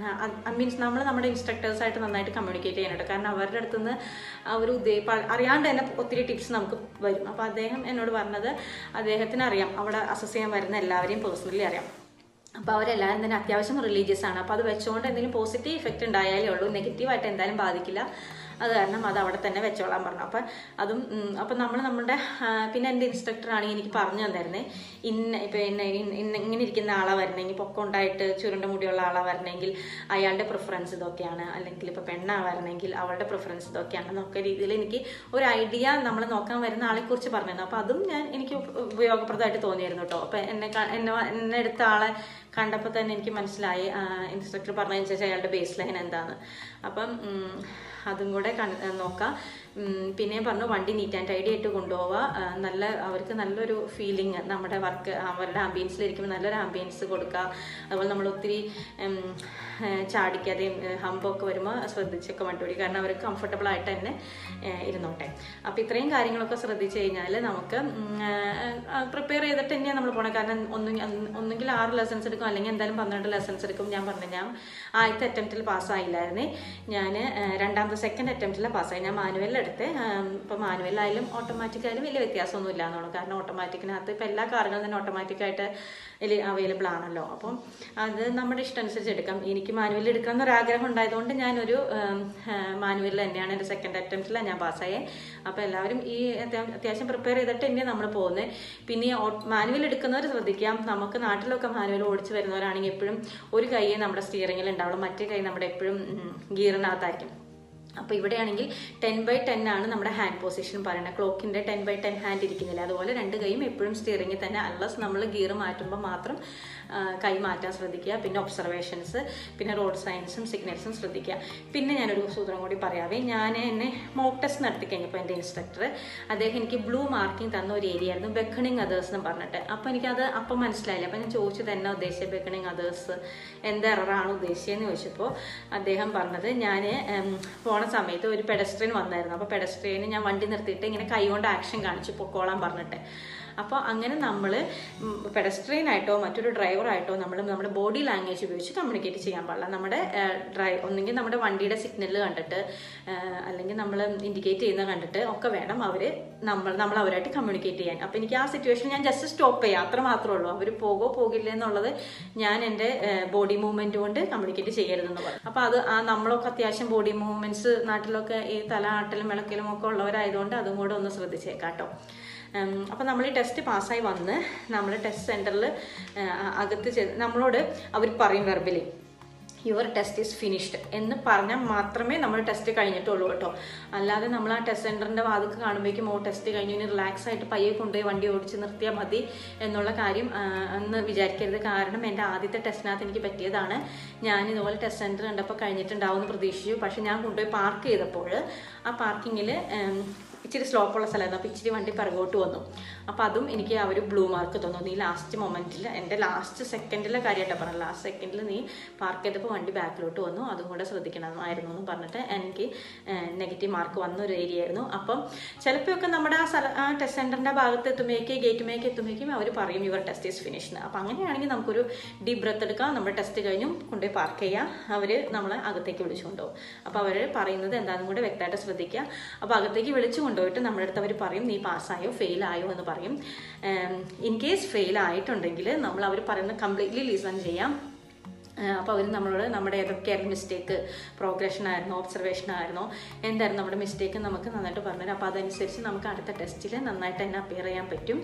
മീൻസ് നമ്മൾ നമ്മുടെ ഇൻസ്ട്രക്ടേഴ്സായിട്ട് നന്നായിട്ട് കമ്മ്യൂണിക്കേറ്റ് ചെയ്യാനായിട്ട് കാരണം അവരുടെ അടുത്തുനിന്ന് അവർ ഉദ്ദേ പ- അറിയാണ്ട് തന്നെ ഒത്തിരി ടിപ്സ് നമുക്ക് വരും അപ്പോൾ അദ്ദേഹം എന്നോട് പറഞ്ഞത് അദ്ദേഹത്തിന് അറിയാം അവിടെ അസസ് ചെയ്യാൻ വരുന്ന എല്ലാവരെയും പേഴ്സണലി അറിയാം അപ്പോൾ അവരെല്ലാവരും തന്നെ അത്യാവശ്യം റിലീജിയസ് ആണ് അപ്പോൾ അത് വെച്ചുകൊണ്ട് എന്തെങ്കിലും പോസിറ്റീവ് ഇഫക്റ്റ് ഉണ്ടായാലേ ഉള്ളൂ നെഗറ്റീവായിട്ട് എന്തായാലും ബാധിക്കില്ല അത് കാരണം അത് അവിടെ തന്നെ വെച്ചോളാൻ പറഞ്ഞു അപ്പം അതും ഉം, അപ്പം നമ്മൾ നമ്മുടെ ആ, പിന്നെ എൻ്റെ ഇൻസ്ട്രക്ടർ ആണെങ്കിൽ എനിക്ക് പറഞ്ഞു തന്നിരുന്നേ ഇന്ന ഇപ്പം ഇന്ന ഇന്ന ഇന്ന- ഇങ്ങനെ ഇരിക്കുന്ന ആളാ വരണമെങ്കിൽ പൊക്കം ഉണ്ടായിട്ട് ചുരുണ്ട മുടിയുള്ള ആളാ വരണമെങ്കിൽ അയാളുടെ പ്രിഫറൻസ് ഇതൊക്കെയാണ് അല്ലെങ്കിൽ ഇപ്പോൾ പെണ്ണാ വരണമെങ്കിൽ അവളുടെ പ്രിഫറൻസ് ഇതൊക്കെയാണ് എന്നൊക്കെ രീതിയിൽ എനിക്ക് ഒരു ഐഡിയ നമ്മൾ നോക്കാൻ വരുന്ന ആളെക്കുറിച്ച് പറഞ്ഞിരുന്നു അപ്പോൾ അതും ഞാൻ എനിക്ക് ഉപ- ഉപയോഗപ്രദമായിട്ട് തോന്നിയിരുന്നു കേട്ടോ അപ്പം എന്നെ ക- എന്നെ വ- എന്നെ എടുത്ത ആളെ കണ്ടപ്പോൾ തന്നെ എനിക്ക് മനസ്സിലായി ഇൻസ്ട്രക്ടർ പറഞ്ഞതനുസരിച്ച് അയാളുടെ ബേസ് ലൈൻ എന്താണ് അപ്പം ഉം, അതും കൂടെ കൺ- നോക്കാം ഉം, പിന്നെയും പറഞ്ഞു വണ്ടി നീറ്റ് ആൻഡ് ടൈഡി ആയിട്ട് കൊണ്ടുപോവുക ആ, നല്ല അവർക്ക് നല്ലൊരു ഫീലിംഗ് നമ്മുടെ വർക്ക് അവരുടെ ആംബിയൻസിലിരിക്കുമ്പോൾ നല്ലൊരു ആംബിയൻസ് കൊടുക്കുക അതുപോലെ നമ്മൾ ഒത്തിരി ഉം, ഏ, ചാടിക്കാതെയും ഹമ്പൊക്കെ വരുമ്പോൾ ശ്രദ്ധിച്ചൊക്കെ വണ്ടി ഓടി കാരണം അവർക്ക് കംഫർട്ടബിൾ ആയിട്ട് തന്നെ ഏ, ഇരുന്നോട്ടെ അപ്പോൾ ഇത്രയും കാര്യങ്ങളൊക്കെ ശ്രദ്ധിച്ചു കഴിഞ്ഞാൽ നമുക്ക് പ്രിപ്പയർ ചെയ്തിട്ട് തന്നെയാണ് നമ്മൾ പോകണം കാരണം ഒന്നുകിൽ ഒന്നുകിൽ ആറ് ലെസൺസ് എടുക്കും അല്ലെങ്കിൽ എന്തായാലും പന്ത്രണ്ട് ലെസൺസ് എടുക്കും ഞാൻ പറഞ്ഞു ഞാൻ ആദ്യത്തെ അറ്റംപ്റ്റിൽ പാസ്സായില്ലായിരുന്നേ ഞാൻ രണ്ടാമത്തെ സെക്കൻഡ് അറ്റംപ്റ്റിൽ പാസ്സായി ഞാൻ മാനുവലിലെടുത്ത് ഇപ്പോൾ മാനുവലായാലും ഓട്ടോമാറ്റിക് ആയാലും വലിയ വ്യത്യാസമൊന്നും ഇല്ല എന്നുള്ളൂ കാരണം ഓട്ടോമാറ്റിക്കിനകത്ത് ഇപ്പോൾ എല്ലാ കാറുകളും തന്നെ ഓട്ടോമാറ്റിക്കായിട്ട് അവൈലബിൾ ആണല്ലോ അപ്പം അത് നമ്മുടെ ഇഷ്ടം അനുസരിച്ച് എടുക്കാം എനിക്ക് മാനുവൽ എടുക്കണം എന്നൊരു ആഗ്രഹം ഉണ്ടായതുകൊണ്ട് ഞാനൊരു മാനുവലിൽ തന്നെയാണ് എൻ്റെ സെക്കൻഡ് അറ്റംപ്റ്റിൽ ഞാൻ പാസ്സായേ അപ്പോൾ എല്ലാവരും ഈ അത്യാ- അത്യാവശ്യം പ്രിപ്പയർ ചെയ്തിട്ട് തന്നെയാണ് നമ്മൾ പോകുന്നത് പിന്നെ മാനുവൽ എടുക്കുന്നവർ ശ്രദ്ധിക്കാം നമുക്ക് നാട്ടിലൊക്കെ മാനുവൽ ഓടിച്ച് വരുന്നവരാണെങ്കിൽ എപ്പോഴും ഒരു കൈയെ നമ്മുടെ സ്റ്റിയറിംഗിൽ ഉണ്ടാവുള്ളൂ മറ്റേ കൈ നമ്മുടെ എപ്പോഴും ഗിയറിനകത്തായിരിക്കും അപ്പോൾ ഇവിടെയാണെങ്കിൽ ടെൻ ബൈ ടെൻ ആണ് നമ്മുടെ ഹാൻഡ് പൊസിഷൻ പറയുന്നത് ക്ലോക്കിന്റെ ടെൻ ബൈ ടെൻ ഹാൻഡ് ഇരിക്കുന്നില്ല അതുപോലെ രണ്ട് കൈയും എപ്പോഴും സ്റ്റിയറിംഗിൽ തന്നെ അല്ലസ് നമ്മൾ ഗിയർ മാറ്റുമ്പോൾ മാത്രം ആ, കൈ മാറ്റാൻ ശ്രദ്ധിക്കുക പിന്നെ ഒബ്സർവേഷൻസ് പിന്നെ റോഡ് സയൻസും സിഗ്നൽസും ശ്രദ്ധിക്കുക പിന്നെ ഞാനൊരു സൂത്രം കൂടി പറയാവേ ഞാൻ എന്നെ മോക്ക് ടെസ്റ്റ് നടത്തി കഴിഞ്ഞപ്പോൾ എൻ്റെ ഇൻസ്ട്രക്ടർ അദ്ദേഹം എനിക്ക് ബ്ലൂ മാർക്കിംഗ് തന്ന ഒരു ഏരിയ ആയിരുന്നു ബെക്കണിങ് അതേഴ്സ് എന്ന് പറഞ്ഞിട്ട് അപ്പോൾ എനിക്കത് അപ്പം മനസ്സിലായില്ല അപ്പം ഞാൻ ചോദിച്ചത് എന്നാ ഉദ്ദേശിച്ചത് ബെക്കണിങ് അതേഴ്സ് എന്ത് എററാണ് ഉദ്ദേശിച്ചതെന്ന് ചോദിച്ചപ്പോൾ അദ്ദേഹം പറഞ്ഞത് ഞാൻ പോണ സമയത്ത് ഒരു പെഡസ്ട്രിയൻ വന്നായിരുന്നു അപ്പോൾ പെഡസ്ട്രിയന് ഞാൻ വണ്ടി നിർത്തിയിട്ട് ഇങ്ങനെ കൈകൊണ്ട് ആക്ഷൻ കാണിച്ചു പൊക്കോളാൻ പറഞ്ഞിട്ട് അപ്പോൾ അങ്ങനെ നമ്മൾ പെഡസ്ട്രിയൻ ആയിട്ടോ മറ്റൊരു ഡ്രൈവറായിട്ടോ നമ്മൾ നമ്മുടെ ബോഡി ലാംഗ്വേജ് ഉപയോഗിച്ച് കമ്മ്യൂണിക്കേറ്റ് ചെയ്യാൻ പാടില്ല നമ്മുടെ ഡ്രൈവ് ഒന്നെങ്കിൽ നമ്മുടെ വണ്ടിയുടെ സിഗ്നൽ കണ്ടിട്ട് ആ, അല്ലെങ്കിൽ നമ്മൾ ഇൻഡിക്കേറ്റ് ചെയ്യുന്ന കണ്ടിട്ട് ഒക്കെ വേണം അവർ നമ്മൾ നമ്മൾ അവരായിട്ട് കമ്മ്യൂണിക്കേറ്റ് ചെയ്യാൻ അപ്പോൾ എനിക്ക് ആ സിറ്റുവേഷൻ ഞാൻ ജസ്റ്റ് സ്റ്റോപ്പ് ചെയ്യാം അത്ര മാത്രമേ ഉള്ളൂ അവർ പോകോ പോകില്ല എന്നുള്ളത് ഞാൻ എൻ്റെ ബോഡി മൂവ്മെന്റ് കൊണ്ട് കമ്മ്യൂണിക്കേറ്റ് ചെയ്യരുതെന്ന് പറയും അപ്പോൾ അത് ആ നമ്മളൊക്കെ അത്യാവശ്യം ബോഡി മൂവ്മെന്റ്സ് നാട്ടിലൊക്കെ ഈ തല ആട്ടലും വിളക്കലും ഒക്കെ ഉള്ളവരായതുകൊണ്ട് അതും കൂടെ ഒന്ന് ശ്രദ്ധിച്ചേക്കാം കേട്ടോ അപ്പോൾ നമ്മൾ ഈ ടെസ്റ്റ് പാസ്സായി വന്ന് നമ്മൾ ടെസ്റ്റ് സെൻറ്ററിൽ അകത്ത് ചെന്ന് നമ്മളോട് അവർ പറയും verbally your test is finished എന്ന് പറഞ്ഞാൽ മാത്രമേ നമ്മൾ ടെസ്റ്റ് കഴിഞ്ഞിട്ടുള്ളൂ കേട്ടോ അല്ലാതെ നമ്മൾ ആ ടെസ്റ്റ് സെൻറ്ററിൻ്റെ വാതിക്ക് കാണുമ്പോഴേക്കും ഓ ടെസ്റ്റ് കഴിഞ്ഞു ഇനി റിലാക്സ് ആയിട്ട് പയ്യെ കൊണ്ടുപോയി വണ്ടി ഓടിച്ച് നിർത്തിയാൽ മതി എന്നുള്ള കാര്യം ആ, എന്ന് വിചാരിക്കരുത് കാരണം എൻ്റെ ആദ്യത്തെ ടെസ്റ്റിനകത്ത് എനിക്ക് പറ്റിയതാണ് ഞാൻ ഇതുപോലെ ടെസ്റ്റ് സെൻറ്റർ കണ്ടപ്പോൾ കഴിഞ്ഞിട്ടുണ്ടാവും എന്ന് പ്രതീക്ഷിച്ചു പക്ഷെ ഞാൻ കൊണ്ടുപോയി പാർക്ക് ചെയ്തപ്പോൾ ആ പാർക്കിങ്ങിൽ ഇച്ചിരി സ്ലോപ്പുള്ള സ്ഥലമായിരുന്നു അപ്പോൾ ഇച്ചിരി വണ്ടി പിറകോട്ട് വന്നു അപ്പോൾ അതും എനിക്ക് ആ ഒരു ബ്ലൂ മാർക്ക് തന്നു നീ ലാസ്റ്റ് മൊമെൻറ്റിൽ എൻ്റെ ലാസ്റ്റ് സെക്കൻഡിലെ കാര്യമായിട്ടാണ് പറഞ്ഞത് ലാസ്റ്റ് സെക്കൻഡിൽ നീ പാർക്ക് ചെയ്തപ്പോൾ വണ്ടി ബാക്കിലോട്ട് വന്നു അതും കൂടെ ശ്രദ്ധിക്കണമായിരുന്നു എന്ന് പറഞ്ഞിട്ട് എനിക്ക് നെഗറ്റീവ് മാർക്ക് വന്ന ഒരു ഏരിയ ആയിരുന്നു അപ്പം ചിലപ്പോഴൊക്കെ നമ്മുടെ ആ സ്ഥല ആ ടെസ്റ്റ് സെൻറ്ററിൻ്റെ ഭാഗത്ത് എത്തുമ്പോഴേക്ക് ഗേറ്റുമേക്ക് എത്തുമ്പോഴേക്കും അവർ പറയും യുവർ ടെസ്റ്റ് ഈസ് ഫിനിഷ്ഡ് അപ്പോൾ അങ്ങനെയാണെങ്കിൽ നമുക്കൊരു ഡീപ് ബ്രത്ത് എടുക്കാം നമ്മുടെ ടെസ്റ്റ് കഴിഞ്ഞും കൊണ്ടുപോയി പാർക്ക് ചെയ്യാം അവർ നമ്മളെ അകത്തേക്ക് വിളിച്ചു കൊണ്ടുപോകും അപ്പോൾ അവർ പറയുന്നത് എന്താണെന്നും കൂടെ വ്യക്തമായിട്ട് ശ്രദ്ധിക്കുക അപ്പോൾ അകത്തേക്ക് വിളിച്ചു കൊണ്ടുപോയിട്ട് നമ്മുടെ അടുത്ത് അവർ പറയും നീ പാസ്സായോ ഫെയിൽ ആയോ എന്ന് പറയും ഇൻ കേസ് ഫെയിൽ ആയിട്ടുണ്ടെങ്കിൽ നമ്മൾ അവർ പറയുന്നത് കംപ്ലീറ്റ്ലി ലിസൺ ചെയ്യാം അപ്പോൾ അവർ നമ്മളോട് നമ്മുടെ ഏതൊക്കെയായിരുന്നു മിസ്റ്റേക്ക് പ്രോഗ്രഷൻ ആയിരുന്നോ ഒബ്സർവേഷൻ ആയിരുന്നോ എന്തായിരുന്നു നമ്മുടെ മിസ്റ്റേക്ക് നമുക്ക് നന്നായിട്ട് പറഞ്ഞുതരും അപ്പോൾ അതനുസരിച്ച് നമുക്ക് അടുത്ത ടെസ്റ്റിൽ നന്നായിട്ട് തന്നെ അപ്പിയർ ചെയ്യാൻ പറ്റും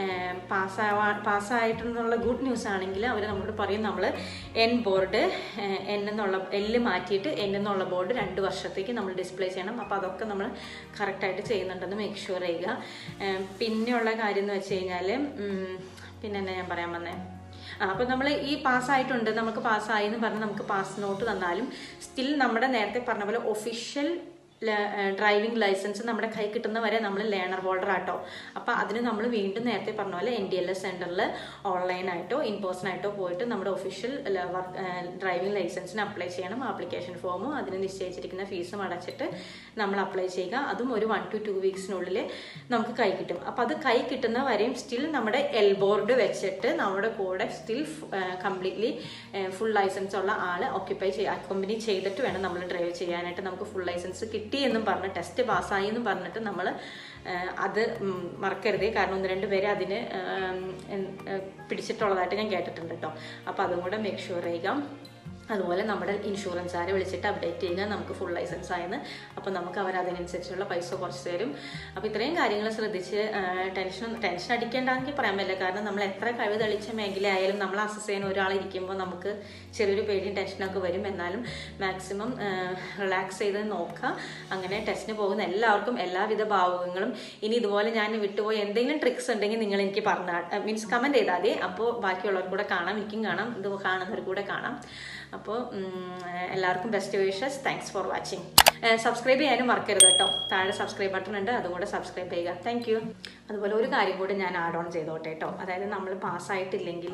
പാസ്സാവാ പാസ്സായിട്ടുള്ള ഗുഡ് ന്യൂസ് ആണെങ്കിൽ അവർ നമ്മളോട് പറയും നമ്മൾ എൻ ബോർഡ് എൻ എന്നുള്ള എല്ല് മാറ്റിയിട്ട് എൻ എന്നുള്ള ബോർഡ് രണ്ട് വർഷത്തേക്ക് നമ്മൾ ഡിസ്പ്ലേ ചെയ്യണം അപ്പോൾ അതൊക്കെ നമ്മൾ കറക്റ്റായിട്ട് ചെയ്യുന്നുണ്ടെന്ന് മേക്ക് ഷുവർ ചെയ്യുക ഏം, പിന്നെയുള്ള കാര്യം എന്ന് വെച്ച് കഴിഞ്ഞാൽ പിന്നെ എന്നാ ഞാൻ പറയാൻ വന്നേ ആ അപ്പോൾ നമ്മൾ ഈ പാസ്സായിട്ടുണ്ട് നമുക്ക് പാസ്സായി എന്ന് പറഞ്ഞ് നമുക്ക് പാസ് നോട്ട് തന്നാലും സ്റ്റിൽ നമ്മുടെ നേരത്തെ പറഞ്ഞ പോലെ ഒഫീഷ്യൽ ഡ്രൈവിംഗ് ലൈസൻസ് നമ്മുടെ കൈ കിട്ടുന്ന വരെ നമ്മൾ ലേണർ ഹോൾഡർ ആട്ടോ അപ്പോൾ അതിന് നമ്മൾ വീണ്ടും നേരത്തെ പറഞ്ഞ പോലെ എൻ ഡി എൽ എസ് സെൻറ്ററിൽ ഓൺലൈനായിട്ടോ ഇൻ പേഴ്സൺ ആയിട്ടോ പോയിട്ട് നമ്മുടെ ഒഫീഷ്യൽ ഡ്രൈവിംഗ് ലൈസൻസിന് അപ്ലൈ ചെയ്യണം ആപ്ലിക്കേഷൻ ഫോമും അതിന് നിശ്ചയിച്ചിരിക്കുന്ന ഫീസും അടച്ചിട്ട് നമ്മൾ അപ്ലൈ ചെയ്യുക അതും ഒരു വൺ ടു ടു വീക്സിനുള്ളിൽ നമുക്ക് കൈ കിട്ടും അപ്പോൾ അത് കൈ കിട്ടുന്ന വരെയും സ്റ്റിൽ നമ്മുടെ എൽ ബോർഡ് വെച്ചിട്ട് നമ്മുടെ കൂടെ സ്റ്റിൽ കംപ്ലീറ്റ്ലി ഫുൾ ലൈസൻസ് ഉള്ള ആൾ ഓക്യുപ്പൈ ചെയ്യ അക്കോമ്പനി ചെയ്തിട്ട് വേണം നമ്മൾ ഡ്രൈവ് ചെയ്യാനായിട്ട് നമുക്ക് ഫുൾ ലൈസൻസ് കിട്ടി എന്നും പറഞ്ഞ് ടെസ്റ്റ് പാസ്സായി എന്നും പറഞ്ഞിട്ട് നമ്മൾ അത് ഉം, മറക്കരുതേ കാരണം ഒന്ന് രണ്ട് പേരെ അതിന് ഉം, എൻ- ഏഹ് പിടിച്ചിട്ടുള്ളതായിട്ട് ഞാൻ കേട്ടിട്ടുണ്ട് കേട്ടോ അപ്പോൾ അതും കൂടെ മേക്ക് ഷുവർ ചെയ്യുക അതുപോലെ നമ്മുടെ ഇൻഷുറൻസുകാരെ വിളിച്ചിട്ട് അപ്ഡേറ്റ് ചെയ്യുക നമുക്ക് ഫുൾ ലൈസൻസ് ആയെന്ന് അപ്പോൾ നമുക്ക് അവർ അതിനനുസരിച്ചുള്ള പൈസ കുറച്ച് തരും അപ്പോൾ ഇത്രയും കാര്യങ്ങൾ ശ്രദ്ധിച്ച് ടെൻഷൻ ടെൻഷൻ അടിക്കേണ്ടെങ്കിൽ പറയാൻ പറ്റില്ല കാരണം നമ്മൾ എത്ര കഴിവ് തെളിച്ച മേഖലയായാലും നമ്മൾ അസസ് ചെയ്യാൻ ഒരാൾ ഇരിക്കുമ്പോൾ നമുക്ക് ചെറിയൊരു പേടിയും ടെൻഷനൊക്കെ വരും എന്നാലും മാക്സിമം റിലാക്സ് ചെയ്ത് നോക്കുക അങ്ങനെ ടെസ്റ്റിന് പോകുന്ന എല്ലാവർക്കും എല്ലാവിധ ഭാവുകങ്ങളും ഇനി ഇതുപോലെ ഞാൻ വിട്ടുപോയി എന്തെങ്കിലും ട്രിക്സ് ഉണ്ടെങ്കിൽ നിങ്ങൾ എനിക്ക് പറഞ്ഞാൽ മീൻസ് കമൻറ്റ് ചെയ്താൽ മതി അപ്പോൾ ബാക്കിയുള്ളവർ കൂടെ കാണാം എനിക്കും കാണാം ഇത് കാണുന്നവർ കൂടെ കാണാം അപ്പോൾ എല്ലാവർക്കും best wishes thanks for watching subscribe ചെയ്യാനും മറക്കരുത് കേട്ടോ താഴെ സബ്സ്ക്രൈബ് ബട്ടൺ ഉണ്ട് അതും കൂടെ സബ്സ്ക്രൈബ് ചെയ്യുക താങ്ക് യു അതുപോലെ ഒരു കാര്യം കൂടി ഞാൻ ആഡ് ഓൺ ചെയ്തോട്ടെ കേട്ടോ അതായത് നമ്മൾ പാസ്സായിട്ടില്ലെങ്കിൽ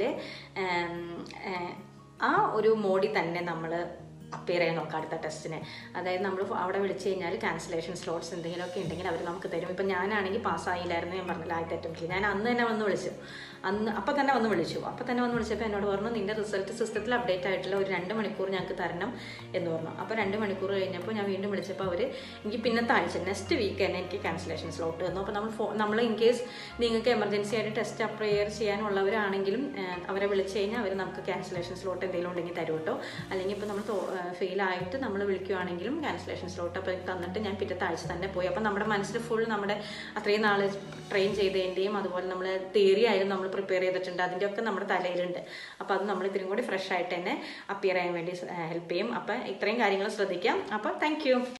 ആ ഒരു മോഡിൽ തന്നെ നമ്മൾ അപ്പിയർ ചെയ്യാൻ നോക്കാം അടുത്ത ടെസ്റ്റിന് അതായത് നമ്മൾ അവിടെ വിളിച്ചു കഴിഞ്ഞാൽ ക്യാൻസലേഷൻ സ്ലോട്ട്സ് എന്തെങ്കിലുമൊക്കെ ഉണ്ടെങ്കിൽ അവർ നമുക്ക് തരും ഇപ്പം ഞാനാണെങ്കിൽ പാസ്സായില്ലായിരുന്നു ഞാൻ പറഞ്ഞില്ല ആദ്യത്തെ അറ്റംപ്റ്റിൽ ഞാൻ അന്ന് തന്നെ വന്ന് വിളിച്ചു അന്ന് അപ്പം തന്നെ വന്ന് വിളിച്ചു അപ്പം തന്നെ വന്ന് വിളിച്ചപ്പോൾ എന്നോട് പറഞ്ഞു നിന്റെ റിസൾട്ട് സിസ്റ്റത്തിൽ അപ്ഡേറ്റ് ആയിട്ടുള്ള ഒരു രണ്ട് മണിക്കൂർ ഞങ്ങൾക്ക് തരണം എന്ന് പറഞ്ഞു അപ്പോൾ രണ്ട് മണിക്കൂർ കഴിഞ്ഞപ്പോൾ ഞാൻ വീണ്ടും വിളിച്ചപ്പോൾ അവർ എനിക്ക് പിന്നത്തെ ആഴ്ച നെക്സ്റ്റ് വീക്ക് തന്നെ എനിക്ക് ക്യാൻസലേഷൻ സ്ലോട്ട് തന്നു അപ്പോൾ നമ്മൾ ഫോ നമ്മൾ ഇൻ കേസ് നിങ്ങൾക്ക് എമർജൻസി ആയിട്ട് ടെസ്റ്റ് അപ്രയർ ചെയ്യാനുള്ളവരാണെങ്കിലും ഏഹ്, അവരെ വിളിച്ചു കഴിഞ്ഞാൽ അവർ നമുക്ക് ക്യാൻസലേഷൻ സ്ലോട്ട് എന്തെങ്കിലും ഉണ്ടെങ്കിൽ തരും കേട്ടോ അല്ലെങ്കിൽ ഇപ്പോൾ നമ്മൾ തോ- ഏഹ്, ഫെയിൽ ആയിട്ട് നമ്മൾ വിളിക്കുവാണെങ്കിലും ക്യാൻസലേഷൻ സ്ലോട്ട് അപ്പോൾ തന്നിട്ട് ഞാൻ പിറ്റത്തെ ആഴ്ച തന്നെ പോയി അപ്പോൾ നമ്മുടെ മനസ്സിൽ ഫുൾ നമ്മുടെ അത്രയും നാൾ ട്രെയിൻ ചെയ്തതിൻ്റെയും അതുപോലെ നമ്മൾ തിയറി ആയാലും നമ്മൾ പ്രിപ്പയർ ചെയ്തിട്ടുണ്ട് അതിൻ്റെയൊക്കെ നമ്മുടെ തലയിലുണ്ട് അപ്പോൾ അത് നമ്മൾ ഇത്തിരി കൂടി ഫ്രഷ് ആയിട്ട് തന്നെ അപ്പിയർ ചെയ്യാൻ വേണ്ടി ഹെൽപ്പ് ചെയ്യും അപ്പം ഇത്രയും കാര്യങ്ങൾ ശ്രദ്ധിക്കാം അപ്പോൾ താങ്ക്